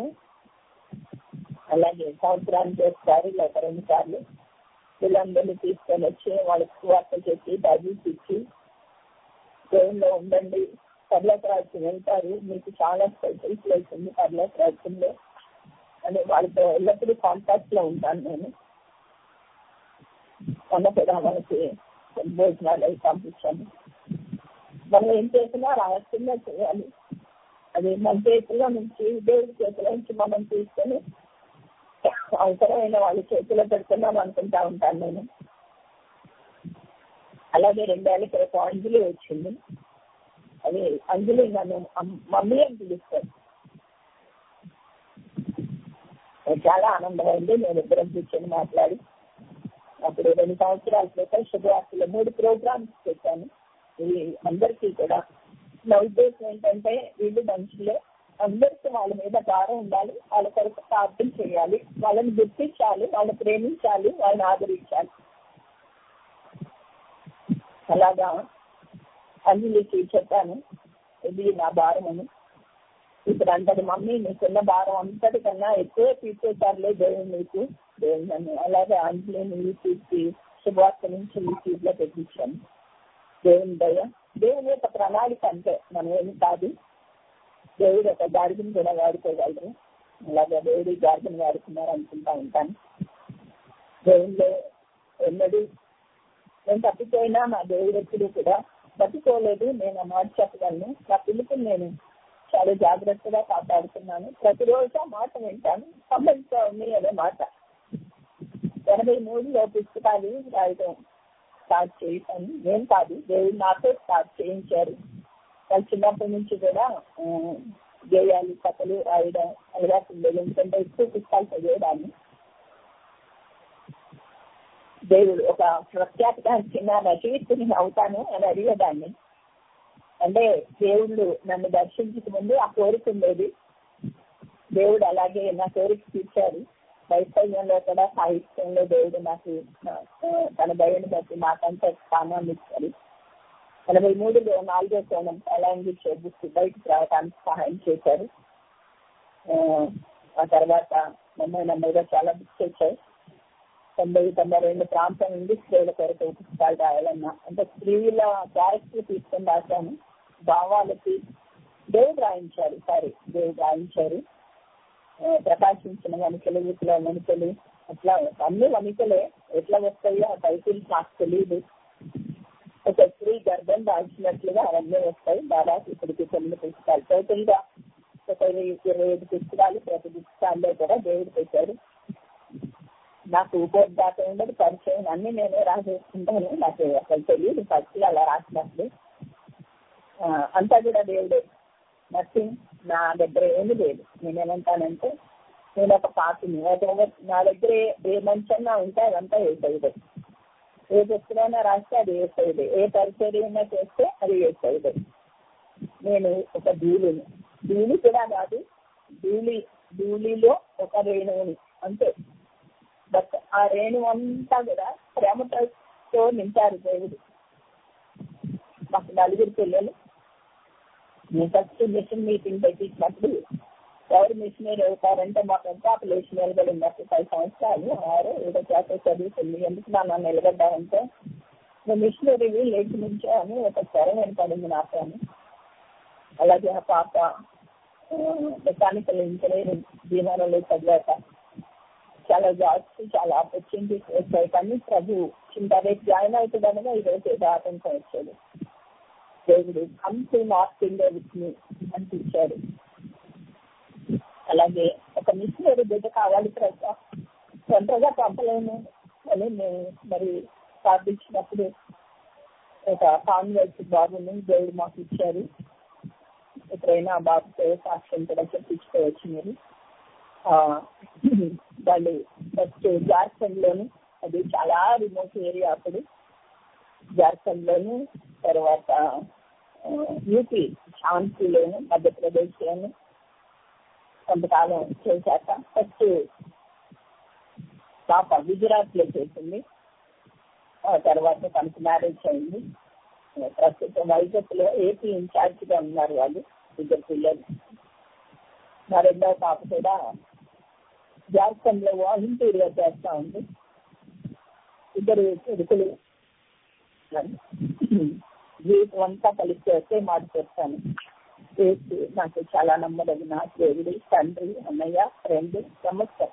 S1: అలాగే సంవత్సరానికి ఒకసారి లేక రెండు సార్లు వీళ్ళందరినీ తీసుకొని వచ్చి వాళ్ళకి వార్త చెప్పి బైబిల్స్ ఇచ్చి దేవుల్లో ఉండండి పర్లోక రాజ్యం వెళ్తారు మీకు చాలా స్పెషల్ ప్లేస్ ఉంది పర్లోక రాజ్యంలో అని వాళ్ళతో ఎల్లప్పుడూ కాంటాక్ట్ లో ఉంటాను నేను మొన్న కూడా మనకి భోజనాలు అవి పంపించాను మనం ఏం చేసినా రహస్యంగా చేయాలి అది మన చేతిలో నుంచి దేవుడి చేతిలో నుంచి మనం తీసుకొని అవసరమైన వాళ్ళ చేతిలో పెడుతున్నాం అనుకుంటా ఉంటాను నేను అలాగే రెండేళ్ల క్రితం అంజలి వచ్చింది అది అంజలి నన్ను మమ్మీ అని పిలుస్తాను చాలా ఆనందమైంది నేను ఇద్దరం కూర్చొని మాట్లాడి అప్పుడు రెండు సంవత్సరాల క్రితం శుభవార్తలు మూడు ప్రోగ్రామ్స్ పెట్టాను ఇవి అందరికీ కూడా నా ఉద్దేశం ఏంటంటే వీళ్ళు మనుషులే అందరికీ వాళ్ళ మీద భారం ఉండాలి వాళ్ళ కొరకు ప్రార్థన చేయాలి వాళ్ళని గుర్తించాలి వాళ్ళని ప్రేమించాలి వాళ్ళని ఆదరించాలి అలాగా అంజలికి చెప్పాను ఇది నా భారం అని ఇప్పుడు అంతటి మమ్మీ నీకున్న భారం అంతటికన్నా ఎక్కువ తీసేసారులే దేవుడు నీకు దేవుడు నన్ను అలాగే అంజలిని యూట్యూబ్కి శుభవార్త నుంచి యూట్యూబ్ లో పెట్టించాను దేవుని దయ దేవుని యొక్క ప్రణాళిక అంటే మనం ఏమి కాదు దేవుడు ఒక గాడిని కూడా వాడుకోగలరు అలాగే దేవుడు గాడిని వాడుకున్నారు అనుకుంటా ఉంటాను దేవుళ్ళు ఎన్నడూ నేను తప్పిపోయినా నా దేవుడు ఎప్పుడు కూడా తప్పిపోలేదు నేను ఆ మాట చెప్పగలను నా పిలుపుని నేను చాలా జాగ్రత్తగా కాపాడుతున్నాను ప్రతిరోజు ఆ మాట వింటాను సంబంధించా ఉంది అనే మాట ఎనభై మూడులో పుస్తకాలు రాయడం స్టార్ట్ చేశాను నేను కాదు దేవుడు నాతో స్టార్ట్ చేయించారు వాళ్ళు చిన్నప్పటి నుంచి కూడా గేయాలు కథలు రాయడం అలవాటు ఉండేది ఎందుకంటే ఎక్కువ పుస్తకాలు చదివేదాన్ని దేవుడు ఒక ప్రఖ్యాతిగా చిన్న రచయితని అవుతాను అని అడిగేదాన్ని అంటే దేవుళ్ళు నన్ను దర్శించక ముందు ఆ కోరిక ఉండేది దేవుడు అలాగే నా కోరిక తీర్చారు వైఫల్యంలో కూడా సాహిత్యంలో దేవుడు నాకు తన దయని బట్టి నాకంటే స్థానాన్ని ఇచ్చారు ఎనభై మూడులో నాలుగో కోణం లాంగ్వేజ్ బుక్ బయటకు రావడానికి సహాయం చేశారు ఆ తర్వాత నెమ్మది నెమ్మదిగా చాలా బుక్స్ వచ్చాయి తొంభై తొంభై రెండు ప్రాంతం ఉంది స్త్రీల కొరకు పుస్తకాలు రాయాలన్నా అంటే స్త్రీల క్యారెక్టర్ తీసుకొని రాశాను భావాలకి దేవుడు రాయించారు సారీ దేవుడు రాయించారు ప్రకాశించిన వణికలు వీటిలో వణికలు అట్లా అన్ని వణికలే ఎట్లా వస్తాయో ఆ టైటిల్స్ నాకు తెలియదు ఒక స్త్రీ గర్భం దాల్చినట్లుగా అవన్నీ వస్తాయి దాదాపు ఇప్పటికి తొమ్మిది పుస్తకాలు టోటల్ గా ఒక ఇరవై ఐదు పుస్తకాలు ప్రతి పుస్తకాల్లో కూడా దేవుడు పెట్టారు నాకు ఉపోద్ఘాత ఉండదు పరిచయం అన్ని నేనే రాసేసుకుంటాను నాకు అసలు తెలియదు ఫస్ట్ అలా రాసినప్పుడు అంతా కూడా దేవుడే నథింగ్ నా దగ్గర ఏమీ లేదు నేనేమంటానంటే నేను ఒక పార్టీని నా దగ్గర ఏ- ఏ మంచన్నా ఉంటే అదంతా వేసేదే ఏ పుస్తకమైనా రాస్తే అది వేసేదే ఏ పరిచర్యైనా చేస్తే అది వేసేదే నేను ఒక ధూళిని ధూళి కూడా కాదు ధూళి ధూళిలో ఒక రేణువుని అంతే బట్ ఆ రేణు అంతా కూడా ప్రేమతో నింపారు దేవుడు మాకు నలుగురు పిల్లలు నేను ఫస్ట్ మిషన్ మీటింగ్ పెట్టించినప్పుడు ఎవరు మిషనరీ అవుతారంటే మాకు ఎంత పాపులేషన్ నిలబడి ఉన్నప్పుడు పది సంవత్సరాలు ఆరు ఏడో క్లాస్ చదువుతుంది ఎందుకు నాన్న నిలబడ్డామంటే నువ్వు మిషనరీవి లేచి నుంచో అని ఒక స్వరం ఏర్పడింది నాకు అని అలాగే ఆ పాప మెకానికల్ ఇంజనీరింగ్ విమానంలో చదివాక చాలా జాబ్స్ చాలా ఆపర్చునిటీస్ వచ్చాయి కానీ ప్రభు చింత రేపు జాయిన్ అవుతుందనగా ఈరోజు ఏదో ఆటంకం వచ్చాడు దేవుడు come to north India with me అనిపించాడు అలాగే ఒక మిషనరీ బిడ్డ కావాలి ప్రజా తొందరగా పంపలేను అని మేము మరి ప్రార్థించినప్పుడు ఒక కాన్వెంట్ బాబుని దేవుడు మాకు ఇచ్చారు ఎప్పుడైనా ఆ బాబుతో సాక్ష్యం కూడా చెప్పించుకోవచ్చు మీరు ఆ, వాళ్ళు ఫస్ట్ జార్ఖండ్ లోను అది చాలా రిమోట్ ఏరియా అప్పుడు జార్ఖండ్ లోను తర్వాత ఆ, యూపీ శాంతిలోను మధ్యప్రదేశ్ లోను కొంతకాలం చేశాక ఫస్ట్ పాప గుజరాత్ లో చేసింది ఆ తర్వాత తనకు మ్యారేజ్ అయింది ప్రస్తుతం వైజాగ్ లో ఏపీ ఇన్ఛార్జ్ గా ఉన్నారు వాళ్ళు ఇద్దరు పిల్లలు మా రెండవ పాప కూడా జార్ఖండ్ లో వాలంటీర్ గా చేస్తా ఉంది ఇద్దరు కొడుకులు జీవితం అంతా కలిసి చేస్తే మాట చెప్తాను చేసి నాకు చాలా నమ్మదగిన దేవుడు తండ్రి అన్నయ్య ఫ్రెండ్ సమస్య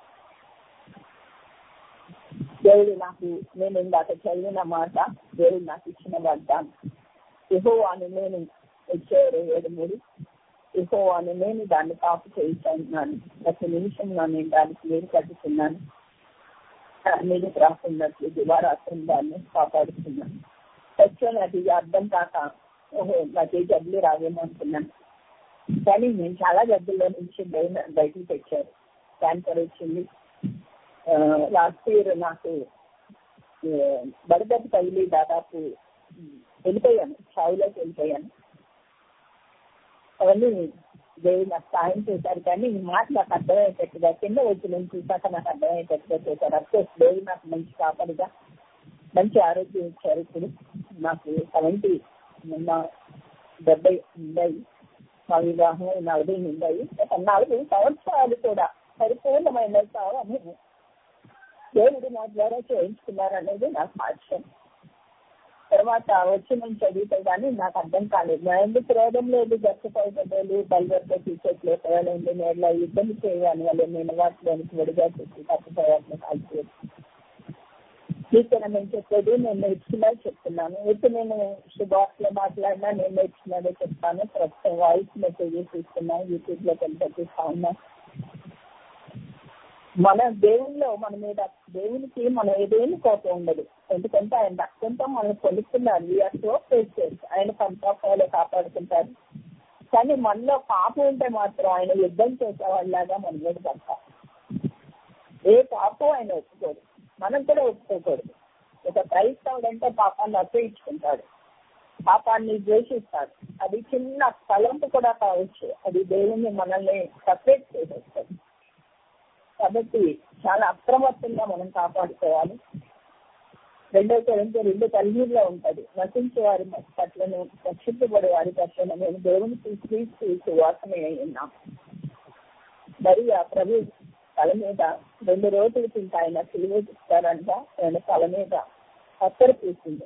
S1: దేవుడు నాకు నేను ఇందాక చదివిన మాట దేవుడు నాకు ఇచ్చిన వాగ్దానం ఇహో అని నేను వచ్చే ఏడు మూడు ఇహో అని నేను దాన్ని కాపు చేయించున్నాను ప్రతి నిమిషంలో నేను దానికి నీరు కట్టుకున్నాను నీరు రాకున్నట్లు దివారాత్రం దాన్ని కాపాడుతున్నాను సత్యం అది అర్థం కాక ఓహో నాకు ఏ జబ్బులు రావేమో అనుకున్నాను కానీ నేను చాలా జబ్బుల్లో నుంచి బయ- బయటికి తెచ్చారు క్యాన్సర్ వచ్చింది లాస్ట్ ఇయర్ నాకు బడదప్ప తగిలి దాదాపు వెళ్ళిపోయాను చావులోకి వెళ్ళిపోయాను అవన్నీ దేవుడు నాకు సాయం చేశారు కానీ ఈ మాట నాకు అర్థమయ్యేటట్టుగా కింద వచ్చి నేను చూసాక నాకు అర్థమయ్యేటట్టుగా చేశారు అఫ్కోర్స్ దేవుడు నాకు మంచి కాపాడుగా మంచి ఆరోగ్యం ఇచ్చారు ఇప్పుడు నాకు సెవెంటీ నిన్న డెబ్బై ఉన్నాయి మా వివాహం నలభై ఉన్నాయి ఒక నాలుగు సంవత్సరాలు కూడా పరిపూర్ణమైన అని దేవుడు నా ద్వారా చేయించుకున్నారు అనేది నా సాక్ష్యం తర్వాత వచ్చి నేను చదివితే కానీ నాకు అర్థం కాలేదు నా ఎందుకు క్రోధం లేదు గచ్చపోయేలు బలవర్తో తీసేట్లేకపోయాలండి నేను ఇబ్బంది చేయాలి వాళ్ళు నేను వాటిలోనికి విడిగా చేసి తప్పిపోయాలని కాల్చేది ఇక్కడ నేను చెప్పేది నేను నేర్చుకున్నా చెప్తున్నాను ఇప్పుడు నేను శుభార్తలో మాట్లాడినా నేను నేర్చుకున్నదే చెప్తాను ప్రస్తుతం వాయిస్ మెసేజెస్ ఇస్తున్నా యూట్యూబ్ లో పంపిస్తా ఉన్నా మన దేవుల్లో మన మీద దేవునికి మనం ఏదేమి కోపం ఉండదు ఎందుకంటే ఆయన రక్తంతో మనం పొలుస్తున్నారు వీఆర్ సో పేషెంట్ ఆయన పంపాపాలు కాపాడుకుంటారు కానీ మనలో పాపం ఉంటే మాత్రం ఆయన యుద్ధం చేసేవాళ్ళలాగా మన మీద పడతాం ఏ పాపం ఆయన ఒప్పుకోడు మనం కూడా ఒప్పుకోకూడదు ఒక క్రైస్తవుడు అంటే పాపాన్ని అప్పయించుకుంటాడు పాపాన్ని ద్వేషిస్తాడు అది చిన్న తలంపు కూడా కావచ్చు అది దేవుని మనల్ని సపరేట్ చేసేస్తుంది కాబట్టి చాలా అప్రమత్తంగా మనం కాపాడుకోవాలి రెండో కొరింత రెండు తల్లిలో ఉంటది నశించే వారి పట్లను రక్షించబడే వారి పట్లను మేము దేవునికి క్రీస్తు సువాసన అయి ఉన్నాం మరి ఆ ప్రభు తల మీద రెండు రోజులు తింటే ఆయన సిలువ ఇస్తారంట ఆయన తల మీద అత్తర పూసింది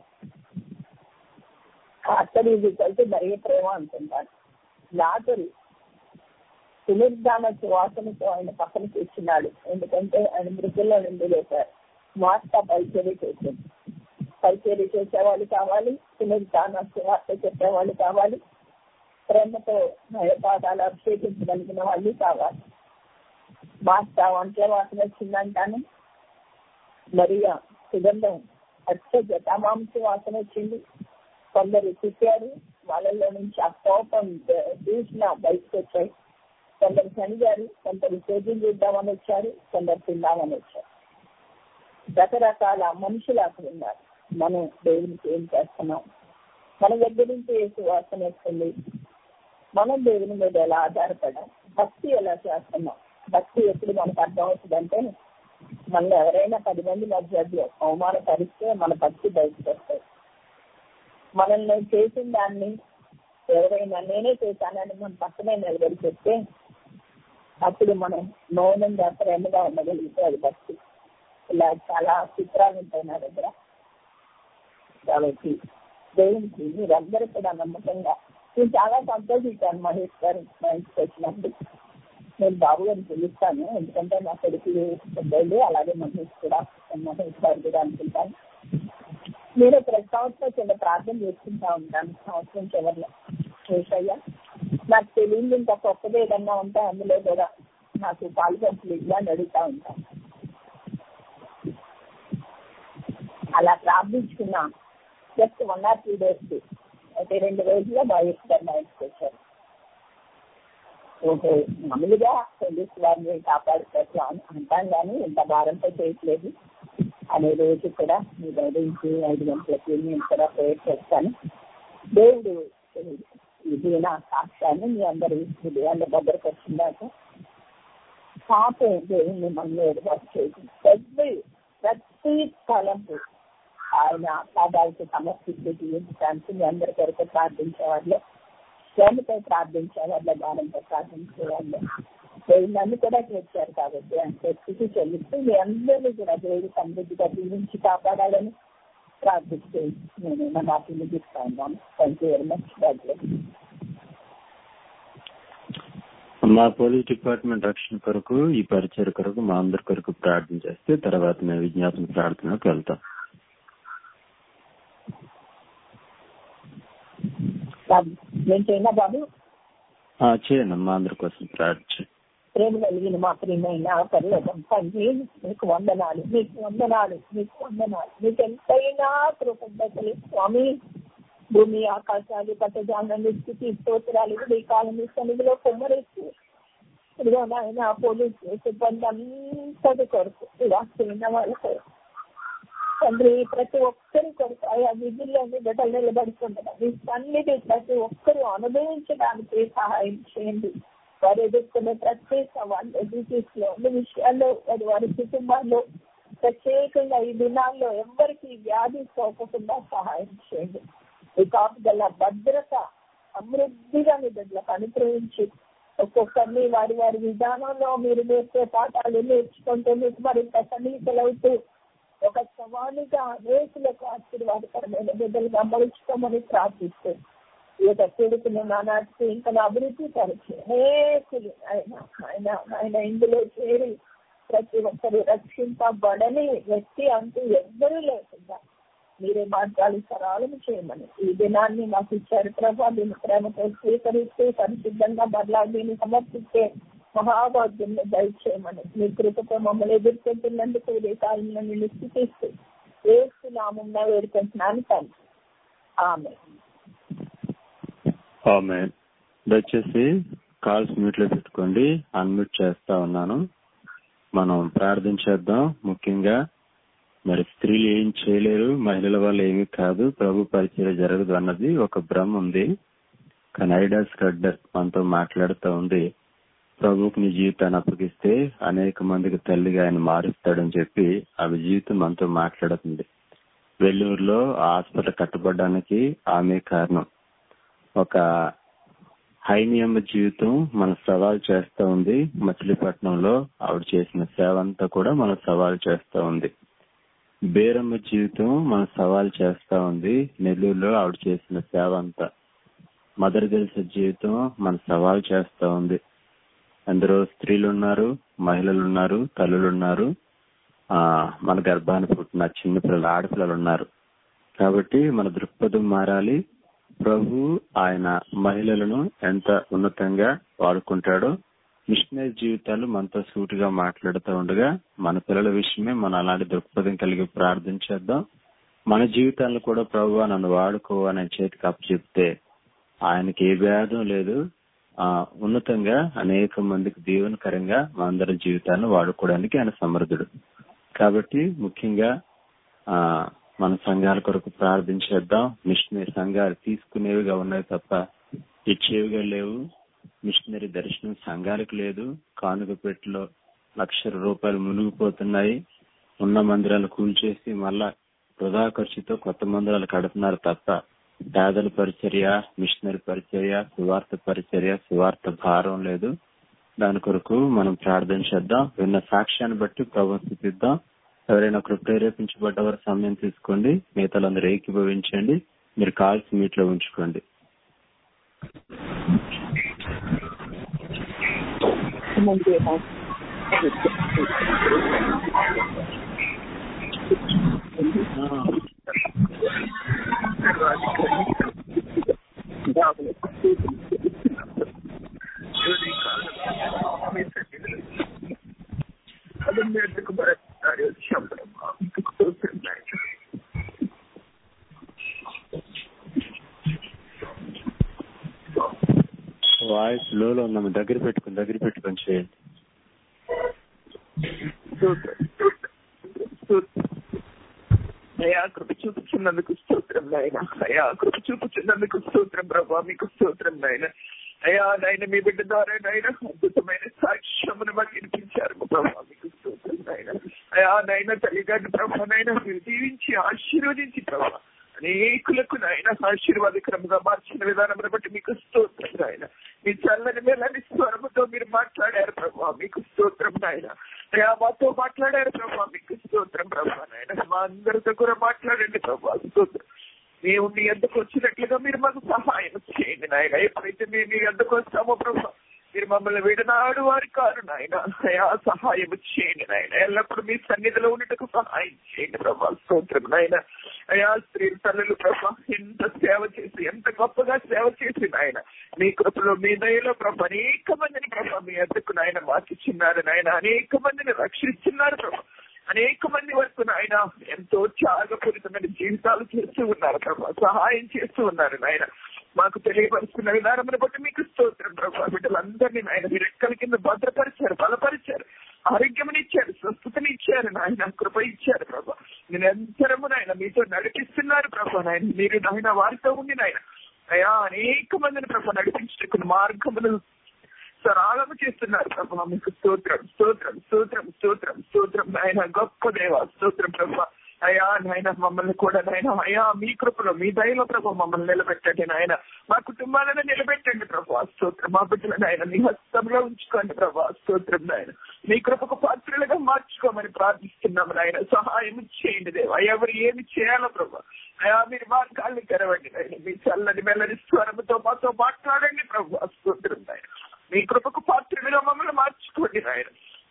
S1: ఆ అత్తడి కలిసి మరీ ప్రేమ అంటుంటారు లాజరు పునరుద్ధాన సువాసనతో ఆయన పక్కన కూర్చున్నాడు ఎందుకంటే ఆయన మృతుల్లో నుండి లేపారు మార్త పరిచర్య చేసింది పరిచర్య చేసేవాళ్ళు కావాలి పునరుద్ధాన సువార్త చెప్పేవాళ్ళు కావాలి ప్రేమతో పాదాలు అభిషేకించగలిగిన వాళ్ళు కావాలి మార్త ఒంట్ల వాసన వచ్చిందంటాను మరియా సుగంధం అచ్చ జటామాంస వాసన వచ్చింది కొందరు తిట్టారు వాళ్ళలో నుంచి ఆ కోపం దూషణ బయటకు వచ్చాయి కొందరు చనిగారు కొందరు సేద్యం చూద్దామని వచ్చారు కొందరు తిందామని వచ్చారు రకరకాల మనుషులు అక్కడ ఉన్నారు మనం దేవునికి ఏం చేస్తున్నాం మన దగ్గర నుంచి ఏ సువాసన వస్తుంది మనం దేవుని మీద ఎలా ఆధారపడాం భక్తి ఎలా చేస్తున్నాం భక్తి ఎప్పుడు మనకు అర్థం అవుతుందంటే మనల్ని ఎవరైనా పది మంది మధ్యలో అవమానపరిస్తే మన భక్తి బయటకు వస్తుంది మనల్ని చేసిన దాన్ని ఎవరైనా నేనే చేశానని మన పక్కనే నిలబడి చెప్తే అప్పుడు మనం మౌనంగా ప్రేమగా ఉండగలిగితే అది భక్తి ఇలా చాలా చిత్రాలు ఉంటాయి నా దగ్గర కాబట్టి దేవునికి మీరందరూ కూడా నమ్మకంగా నేను చాలా సంతోషించాను మహేష్ గారు మా ఇంటికి వచ్చినప్పుడు నేను బాబు గారిని పిలుస్తాను ఎందుకంటే నా కొడుకు పెద్దలు అలాగే మహేష్ కూడా మహేష్ గారు కూడా అనుకుంటాను నేను ప్రతి సంవత్సరం చిన్న ప్రార్థన చేసుకుంటా ఉంటాను సంవత్సరం చివరిలో చేసయ్యా నాకు తెలియదు ఇంకా కొత్తది ఏదన్నా ఉంటే అందులో కూడా నాకు పాలు పంపులు ఇవ్వాలని అడుగుతా ఉంటాను అలా ప్రార్థించుకున్నా just one or two days అయితే రెండు రోజుల్లో మహేష్ గారు మా ఇంటికి వచ్చారు ఓహో మామూలుగా పోలీసు వారిని కాపాడుకోవచ్చు అని అంటాం కానీ ఇంత భారంతో చేయట్లేదు అనే రోజు కూడా మీ గౌరవించి ఐదు గంటలకి నేను కూడా ప్రేయర్ చేస్తాను దేవుడు ఇది నా సాక్ష్యాన్ని మీ అందరి హృదయాల దగ్గరకు వచ్చిందాక పాపం దేవుణ్ణి మనం ఏర్పాటు చేయదు ప్రతి ప్రతి తలంపు ఆయన పాదాలకు సమర్పిస్తూ జీవించడానికి మీ అందరి కొరకు ప్రార్థించేవాళ్ళు శ్రమతో ప్రార్థించేవాళ్ళు దానంతో ప్రార్థించేవాళ్ళు దేవుడు నన్ను కూడా చేర్చారు కాబట్టి అంటే స్థితి చెల్లిస్తూ మీ అందరినీ కూడా దేవుడు సమృద్ధిగా జీవించి కాపాడాలని ప్రార్థిస్తూ నేను నా మాటలు ముగిస్తా ఉన్నాను థ్యాంక్ యూ వెరీ మచ్
S2: మా పోలీస్ డిపార్ట్మెంట్ రక్షణ కొరకు ఈ పరిచయ కొరకు మా అందరి కొరకు ప్రార్థన చేస్తే తర్వాత మేము విజ్ఞాపన ప్రార్థనకు వెళ్తాం
S1: నేను చేయనా బాబు
S2: ఆ, చేయండి మా అందరి కోసం ప్రార్థన
S1: ప్రేమ కలిగిన మా ప్రియమైన పర్లోకం తండ్రి మీకు వందనాలు మీకు వందనాలు మీకు వందనాలు మీకు ఎంతైనా కృతజ్ఞతలు స్వామి భూమి ఆకాశాలు పట్టజాలను స్థితి స్తోత్రాలు కూడా ఈ కాలం సన్నిధిలో కొమ్మరేస్తూ ఇదిగో నాయన పోలీసు సిబ్బంది అంతటి కొరకు ఇలా వాళ్ళ కొరకు తండ్రి ప్రతి ఒక్కరి కొరకు ఆయా విధుల్లోని బిడ్డలు నిలబడుతుండగా మీ సన్నిధి ప్రతి ఒక్కరు అనుభవించడానికి సహాయం చేయండి వారు ఎదుర్కొనే ప్రతి సవాళ్ళు డ్యూటీస్ లో అన్ని విషయాల్లో వారి వారి కుటుంబాల్లో ప్రత్యేకంగా ఈ దినాల్లో ఎవరికి వ్యాధి సోకకుండా సహాయం చేయండి ఈ కాపుదల భద్రత సమృద్ధిగా మీ బిడ్డలకు అనుగ్రహించి ఒక్కొక్కరిని వారి వారి విధానంలో మీరు నేర్చే పాఠాలు నేర్చుకుంటూ మీకు మరింత సన్నిహితులవుతూ ఒక సవాలుగా అనేకులకు ఆశీర్వాదకరమైన బిడ్డలుగా మలుచుకోమని ప్రార్థిస్తూ ఈ యొక్క కొడుకును నానాటికి ఇంకా అభివృద్ధి పరిచి అనేకులు ఆయన ఆయన ఆయన ఇందులో చేరి ప్రతి ఒక్కరు రక్షింపబడని వ్యక్తి అంటూ ఎవ్వరూ లేకుండా మీరే మార్గాలు సరాలం చేయమని ఈ దినాన్ని మాకు ఇచ్చారు ప్రభా దీన్ని ప్రేమతో స్వీకరిస్తూ పరిశుద్ధంగా మరలా దీన్ని సమర్పిస్తే మహాభాగ్యంలో దయచేయమని మీ కృపతో మమ్మల్ని ఎదుర్కొంటున్నందుకు ఉదయకాలంలో నిన్ను స్థితిస్తూ ఏసు నామంగా వేడుకుంటున్నాను తండ్రి ఆమె
S2: ఆమె దయచేసి కాల్స్ మ్యూట్ లో పెట్టుకోండి అన్మ్యూట్ చేస్తా ఉన్నాను మనం ప్రార్థన చేద్దాం ముఖ్యంగా మరి స్త్రీలు ఏం చేయలేరు మహిళల వల్ల ఏమీ కాదు ప్రభు పరిచయం జరగదు అన్నది ఒక భ్రమ ఉంది కానీ ఐడాస్ రెడ్డర్ మనతో మాట్లాడుతూ ఉంది ప్రభువుకి నీ జీవితాన్ని అప్పగిస్తే అనేక మందికి తల్లిగా ఆయన మారుస్తాడని చెప్పి ఆమె జీవితం మనతో మాట్లాడుతుంది వెల్లూరులో ఆ హాస్పిటల్ కట్టబడడానికి ఆమె కారణం ఒక హైనియమ్మ జీవితం మన సవాల్ చేస్తా ఉంది మచిలీపట్నంలో ఆవిడ చేసిన సేవ అంతా కూడా మన సవాల్ చేస్తా ఉంది బేరమ్మ జీవితం మన సవాల్ చేస్తా ఉంది నెల్లూరులో ఆవిడ చేసిన సేవ అంతా మదర్ తెలిసే జీవితం మన సవాల్ చేస్తా ఉంది అందరూ స్త్రీలు ఉన్నారు మహిళలు ఉన్నారు తల్లులు ఉన్నారు ఆ మన గర్భాన్ని పుట్టిన చిన్నపిల్లలు ఆడపిల్లలు ఉన్నారు కాబట్టి మన దృక్పథం మారాలి ప్రభు ఆయన మహిళలను ఎంత ఉన్నతంగా వాడుకుంటాడో మిషనరీ జీవితాలు మనతో సూటిగా మాట్లాడుతూ ఉండగా మన పిల్లల విషయమే మనం అలాంటి దృక్పథం కలిగి ప్రార్థన చేద్దాం మన జీవితాలను కూడా ప్రభు నన్ను వాడుకో అని చేతికి అప్పు చెప్తే ఆయనకి ఏ భేదం లేదు ఆ ఉన్నతంగా అనేక మందికి దీవెనకరంగా మా అందరి జీవితాన్ని వాడుకోవడానికి ఆయన సమర్థుడు కాబట్టి ముఖ్యంగా ఆ మన సంఘాల కొరకు ప్రార్థించేద్దాం మిషనరీ సంఘాలు తీసుకునేవిగా ఉన్నాయి తప్ప ఇచ్చేవిగా లేవు మిషనరీ దర్శనం సంఘాలకు లేదు కానుక పెట్టిలో లక్షల రూపాయలు మునిగిపోతున్నాయి ఉన్న మందిరాలు కూల్చేసి మళ్ళా వృధా ఖర్చుతో కొత్త మందిరాలు కడుతున్నారు తప్ప పేదల పరిచర్య మిషనరీ పరిచర్య సువార్త పరిచర్య సువార్త భారం లేదు దాని కొరకు మనం ప్రార్థన చేద్దాం విన్న సాక్ష్యాన్ని బట్టి ప్రభావం స్థితిద్దాం ఎవరైనా ఒకరు ప్రేరేపించబడ్డవారు సమయం తీసుకోండి మిగతాలందరూ ఏకీభవించండి మీరు కాల్స్ మీట్లో ఉంచుకోండి వాయిస్ లోలో ఉన్నాము దగ్గర పెట్టుకుని దగ్గర పెట్టుకొని చేయండి
S3: అయా కృప చూపుచున్నందుకు స్తోత్రం నాయన అయా కృప చూపుచున్నందుకు స్తోత్రం ప్రభా మీకు స్తోత్రం నాయన అయా నాయన మీ బిడ్డ ద్వారా నాయన అద్భుతమైన సాక్ష్యమును మాకు వినిపించారు ప్రభా మీకు స్తోత్రం నాయన అయా నాయన తల్లిగారిని ప్రభా నాయన మీరు దీవించి ఆశీర్వదించి ప్రభా అనేకులకు నాయన ఆశీర్వాదకరంగా మార్చిన విధానం బట్టి మీకు స్తోత్రం నాయన మీ చల్లని మేలని స్వరముతో మీరు మాట్లాడారు ప్రభా మీకు స్తోత్రం నాయన అయా మాతో మాట్లాడారు ప్రభా మీకు స్తోత్రం ప్రభా నాయన మా అందరితో కూడా మాట్లాడండి ప్రభా స్తోత్రం మేము మీ ఎందుకు వచ్చినట్లుగా మీరు మాకు సహాయం చేయండి నాయన ఎప్పుడైతే మేము మీ ఎందుకు వస్తామో ప్రభా మీరు మమ్మల్ని విడనాడు వారి కారు నాయన అయా సహాయం చేయండి నాయన ఎల్లప్పుడు మీ సన్నిధిలో ఉన్నట్టుకు సహాయం చేయండి ప్రభా స్తోత్రం నాయన అయా స్త్రీ తల్లులు ప్రభా ఎంత సేవ చేసి ఎంత గొప్పగా సేవ చేసి నాయన మీ కృపలో మీ దయలో ప్రభ అనేక మందిని ప్రభ మీ ఎద్దకు నాయన మార్చిస్తున్నారు నాయన అనేక మందిని రక్షిస్తున్నారు ప్రభ అనేక మంది వరకు నాయన ఎంతో త్యాగపూరితమైన జీవితాలు చేస్తూ ఉన్నారు ప్రభా సహాయం చేస్తూ ఉన్నారు నాయన మాకు తెలియపరుస్తున్న విధానమును బట్టి మీకు స్తోత్రం ప్రభా బిడ్డలందరినీ నాయన మీరు ఎక్కల కింద భద్రపరిచారు బలపరిచారు ఆరోగ్యమునిచ్చారు స్వస్థతనిచ్చారు నాయన కృప ఇచ్చారు ప్రభా నిరంతరము నాయన మీతో నడిపిస్తున్నారు ప్రభా నాయన మీరు నాయన వారితో ఉండి నాయన అయా అనేక మందిని ప్రభా నడిపించుకున్న మార్గములు సరాళము చేస్తున్నారు ప్రభా మీకు స్తోత్రం స్తోత్రం స్తోత్రం స్తోత్రం స్తోత్రం నాయన గొప్ప దేవ స్తోత్రం ప్రభా అయా నాయన మమ్మల్ని కూడా నాయన అయా మీ కృపలో మీ దయలో ప్రభు మమ్మల్ని నిలబెట్టండి నాయన మా కుటుంబాలను నిలబెట్టండి ప్రభు స్తోత్రం మా బిడ్డలను ఆయన మీ హస్తంలో ఉంచుకోండి ప్రభు స్తోత్రం నాయన మీ కృపకు పాత్రలుగా మార్చుకోమని ప్రార్థిస్తున్నాము నాయన సహాయం చేయండి దేవా ఎవరు ఏమి చేయాలో ప్రభు అయా మీరు మార్గాల్ని తెరవండి నాయన మీ చల్లని మెల్లని స్వరముతో మాతో మాట్లాడండి ప్రభు స్తోత్రం నాయన మీ కృపకు పాత్రలుగా మమ్మల్ని మార్చుకోండి నాయన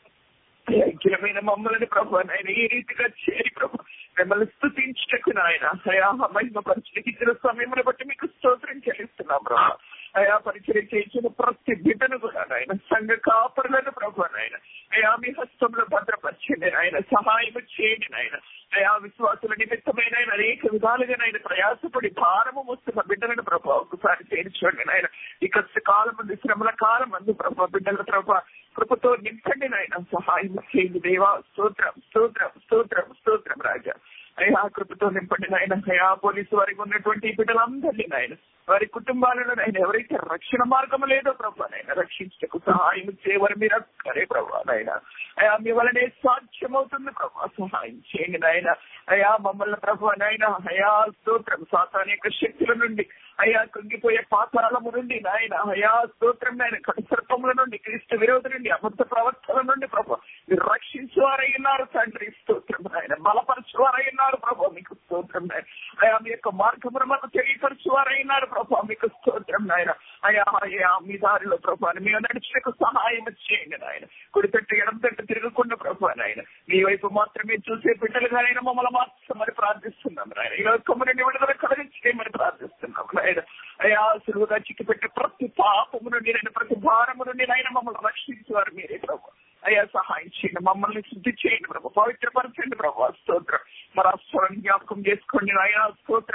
S3: ఐక్యమైన మమ్మల్ని ప్రభు నాయన ఈ రీతిగా చేరి ప్రభు మిమ్మల్ని స్థుతించటకు నాయన అయా మహిమ పరిచయం ఇచ్చిన సమయంలో బట్టి మీకు స్తోత్రం చెల్లిస్తున్నాం ప్రభు అయా పరిచయం చేసిన ప్రతి బిడ్డను కూడా నాయన సంఘ కాపరులను ప్రభు నాయన అయా మీ హస్తంలో భద్రపరచండి నాయన సహాయం చేయండి నాయన అయా విశ్వాసుల నిమిత్తమైన ఆయన అనేక విధాలుగా నాయన ప్రయాసపడి భారము వస్తున్న బిడ్డలను ప్రభు ఒకసారి చేర్చండి నాయన ఈ కష్ట కాలం మంది శ్రమల కాలం మంది ప్రభు బిడ్డల ప్రభు కృపతో నింపండి నాయన సహాయం చేయండి దేవా స్తోత్రం స్తోత్రం స్తోత్రం స్తోత్రం రాజా అయ్యా కృపతో నింపండి నాయన అయా పోలీసు వారికి ఉన్నటువంటి బిడ్డలందరినీ నాయన వారి కుటుంబాలను నాయన ఎవరైతే రక్షణ మార్గం లేదో ప్రభా నాయన రక్షించకు సహాయం చేయవని మీరు అక్కడే ప్రభా నాయన అయా మీ వలనే సాధ్యమవుతుంది ప్రభా సహాయం చేయండి నాయన అయా మమ్మల్ని ప్రభు నాయన అయా స్తోత్రం సాతాన్ యొక్క శక్తుల నుండి అయా కుంగిపోయే పాతాళము నుండి నాయన అయా స్తోత్రం నాయన కడుసర్పముల నుండి క్రీస్తు విరోధ నుండి అబద్ధ ప్రవర్తన నుండి ప్రభు మీరు రక్షించువారయ్యున్నారు తండ్రి స్తోత్రం నాయన బలపరచువారయ్యున్నారు ప్రభు మీకు స్తోత్రం నాయన అయా మీ యొక్క మార్గమును మాకు తెలియపరచువారయ్యున్నారు ప్రభు మీకు స్తోత్రం నాయన అయా అయా మీ దారిలో ప్రభు మేము నడిచినకు సహాయం చేయండి నాయన కుడి పెట్టు ఎడం పెట్టు తిరగకుండా ప్రభు నాయన మీ వైపు మాత్రమే చూసే బిడ్డలుగా ఆయన మమ్మల్ని మార్చమని ప్రార్థిస్తున్నాం నాయన ఈ లోకముని విడుదల కలిగించేయమని ప్రార్థిస్తున్నాం నాయన అయా సులువుగా చిక్కిపెట్టే ప్రతి పాపము నుండి నేను ప్రతి భారము నుండి నాయన మమ్మల్ని రక్షించేవారు మీరే ప్రభు అయ్యా సహాయం చేయండి మమ్మల్ని శుద్ధి చేయండి ప్రభు పవిత్రపరచండి ప్రభు స్తోత్రం మా రాష్ట్రాన్ని జ్ఞాపకం చేసుకోండి అయా స్తోత్రం స్తోత్రం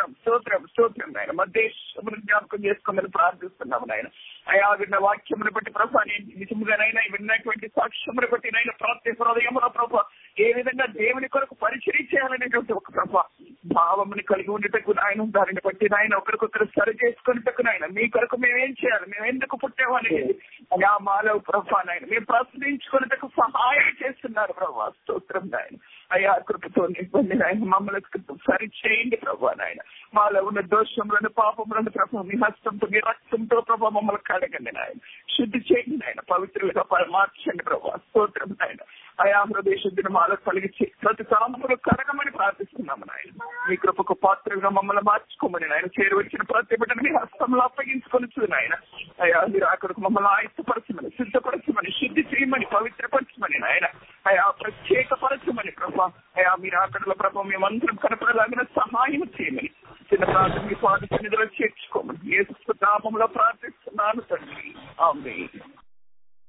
S3: స్తోత్రం స్తోత్రం నాయన మా దేశమును జ్ఞాపకం చేసుకోమని ప్రార్థిస్తున్నాము నాయన అయా విన్న వాక్యమును బట్టి ప్రభా నేను నిజముగానైనా విన్నటువంటి సాక్ష్యమును బట్టి నైనా ప్రతి హృదయములో ప్రభా ఏ విధంగా దేవుని కొరకు పరిచయం చేయాలనేటువంటి ఒక ప్రభా భావముని కలిగి ఉండేటకు నాయన దానిని బట్టి నాయన ఒకరికొకరు సరి చేసుకునేటకు నాయన మీ కొరకు మేమేం చేయాలి మేము ఎందుకు పుట్టామనేది యా మాలో ప్రభా నాయన మేము ప్రశ్నించుకునేటకు సహాయం చేస్తున్నారు ప్రభా స్తోత్రం నాయన అయ్యా కృపతో నింపండి నాయన మమ్మల్ని సరి చేయండి ప్రభా నాయన మాలో ఉన్న దోషములను పాపములను ప్రభా మీ హస్తంతో మీ రక్తంతో ప్రభా మమ్మల్ని కడగండి నాయన శుద్ధి చేయండి నాయన పవిత్రులుగా మార్చండి ప్రభా స్తోత్రం నాయన అయా హృదయ శుద్ధిని మాలో కలిగించి ప్రతి తలంపులు కడగమని ప్రార్థిస్తున్నాము నాయన మీ కృపకు పాత్రగా మమ్మల్ని మార్చుకోమని నాయన చేరువచ్చిన ప్రతి బిడ్డను మీ హస్తంలో అప్పగించుకొని నాయన అయ్యా మీరు అక్కడికి మమ్మల్ని ఆయుత్తపరచమని సిద్ధపరచమని శుద్ధి చేయమని పవిత్రపరచమని నాయన అయా ప్రత్యేకపరచమని ప్రభా అయా మీరు అక్కడలో ప్రభావ మేమందరం కనపడలాగిన సహాయం చేయమని చిన్న ప్రార్థన మీ పాద సన్నిధిలో చేర్చుకోమని ఏ నామంలో ప్రార్థిస్తున్నాను తండ్రి ఆమె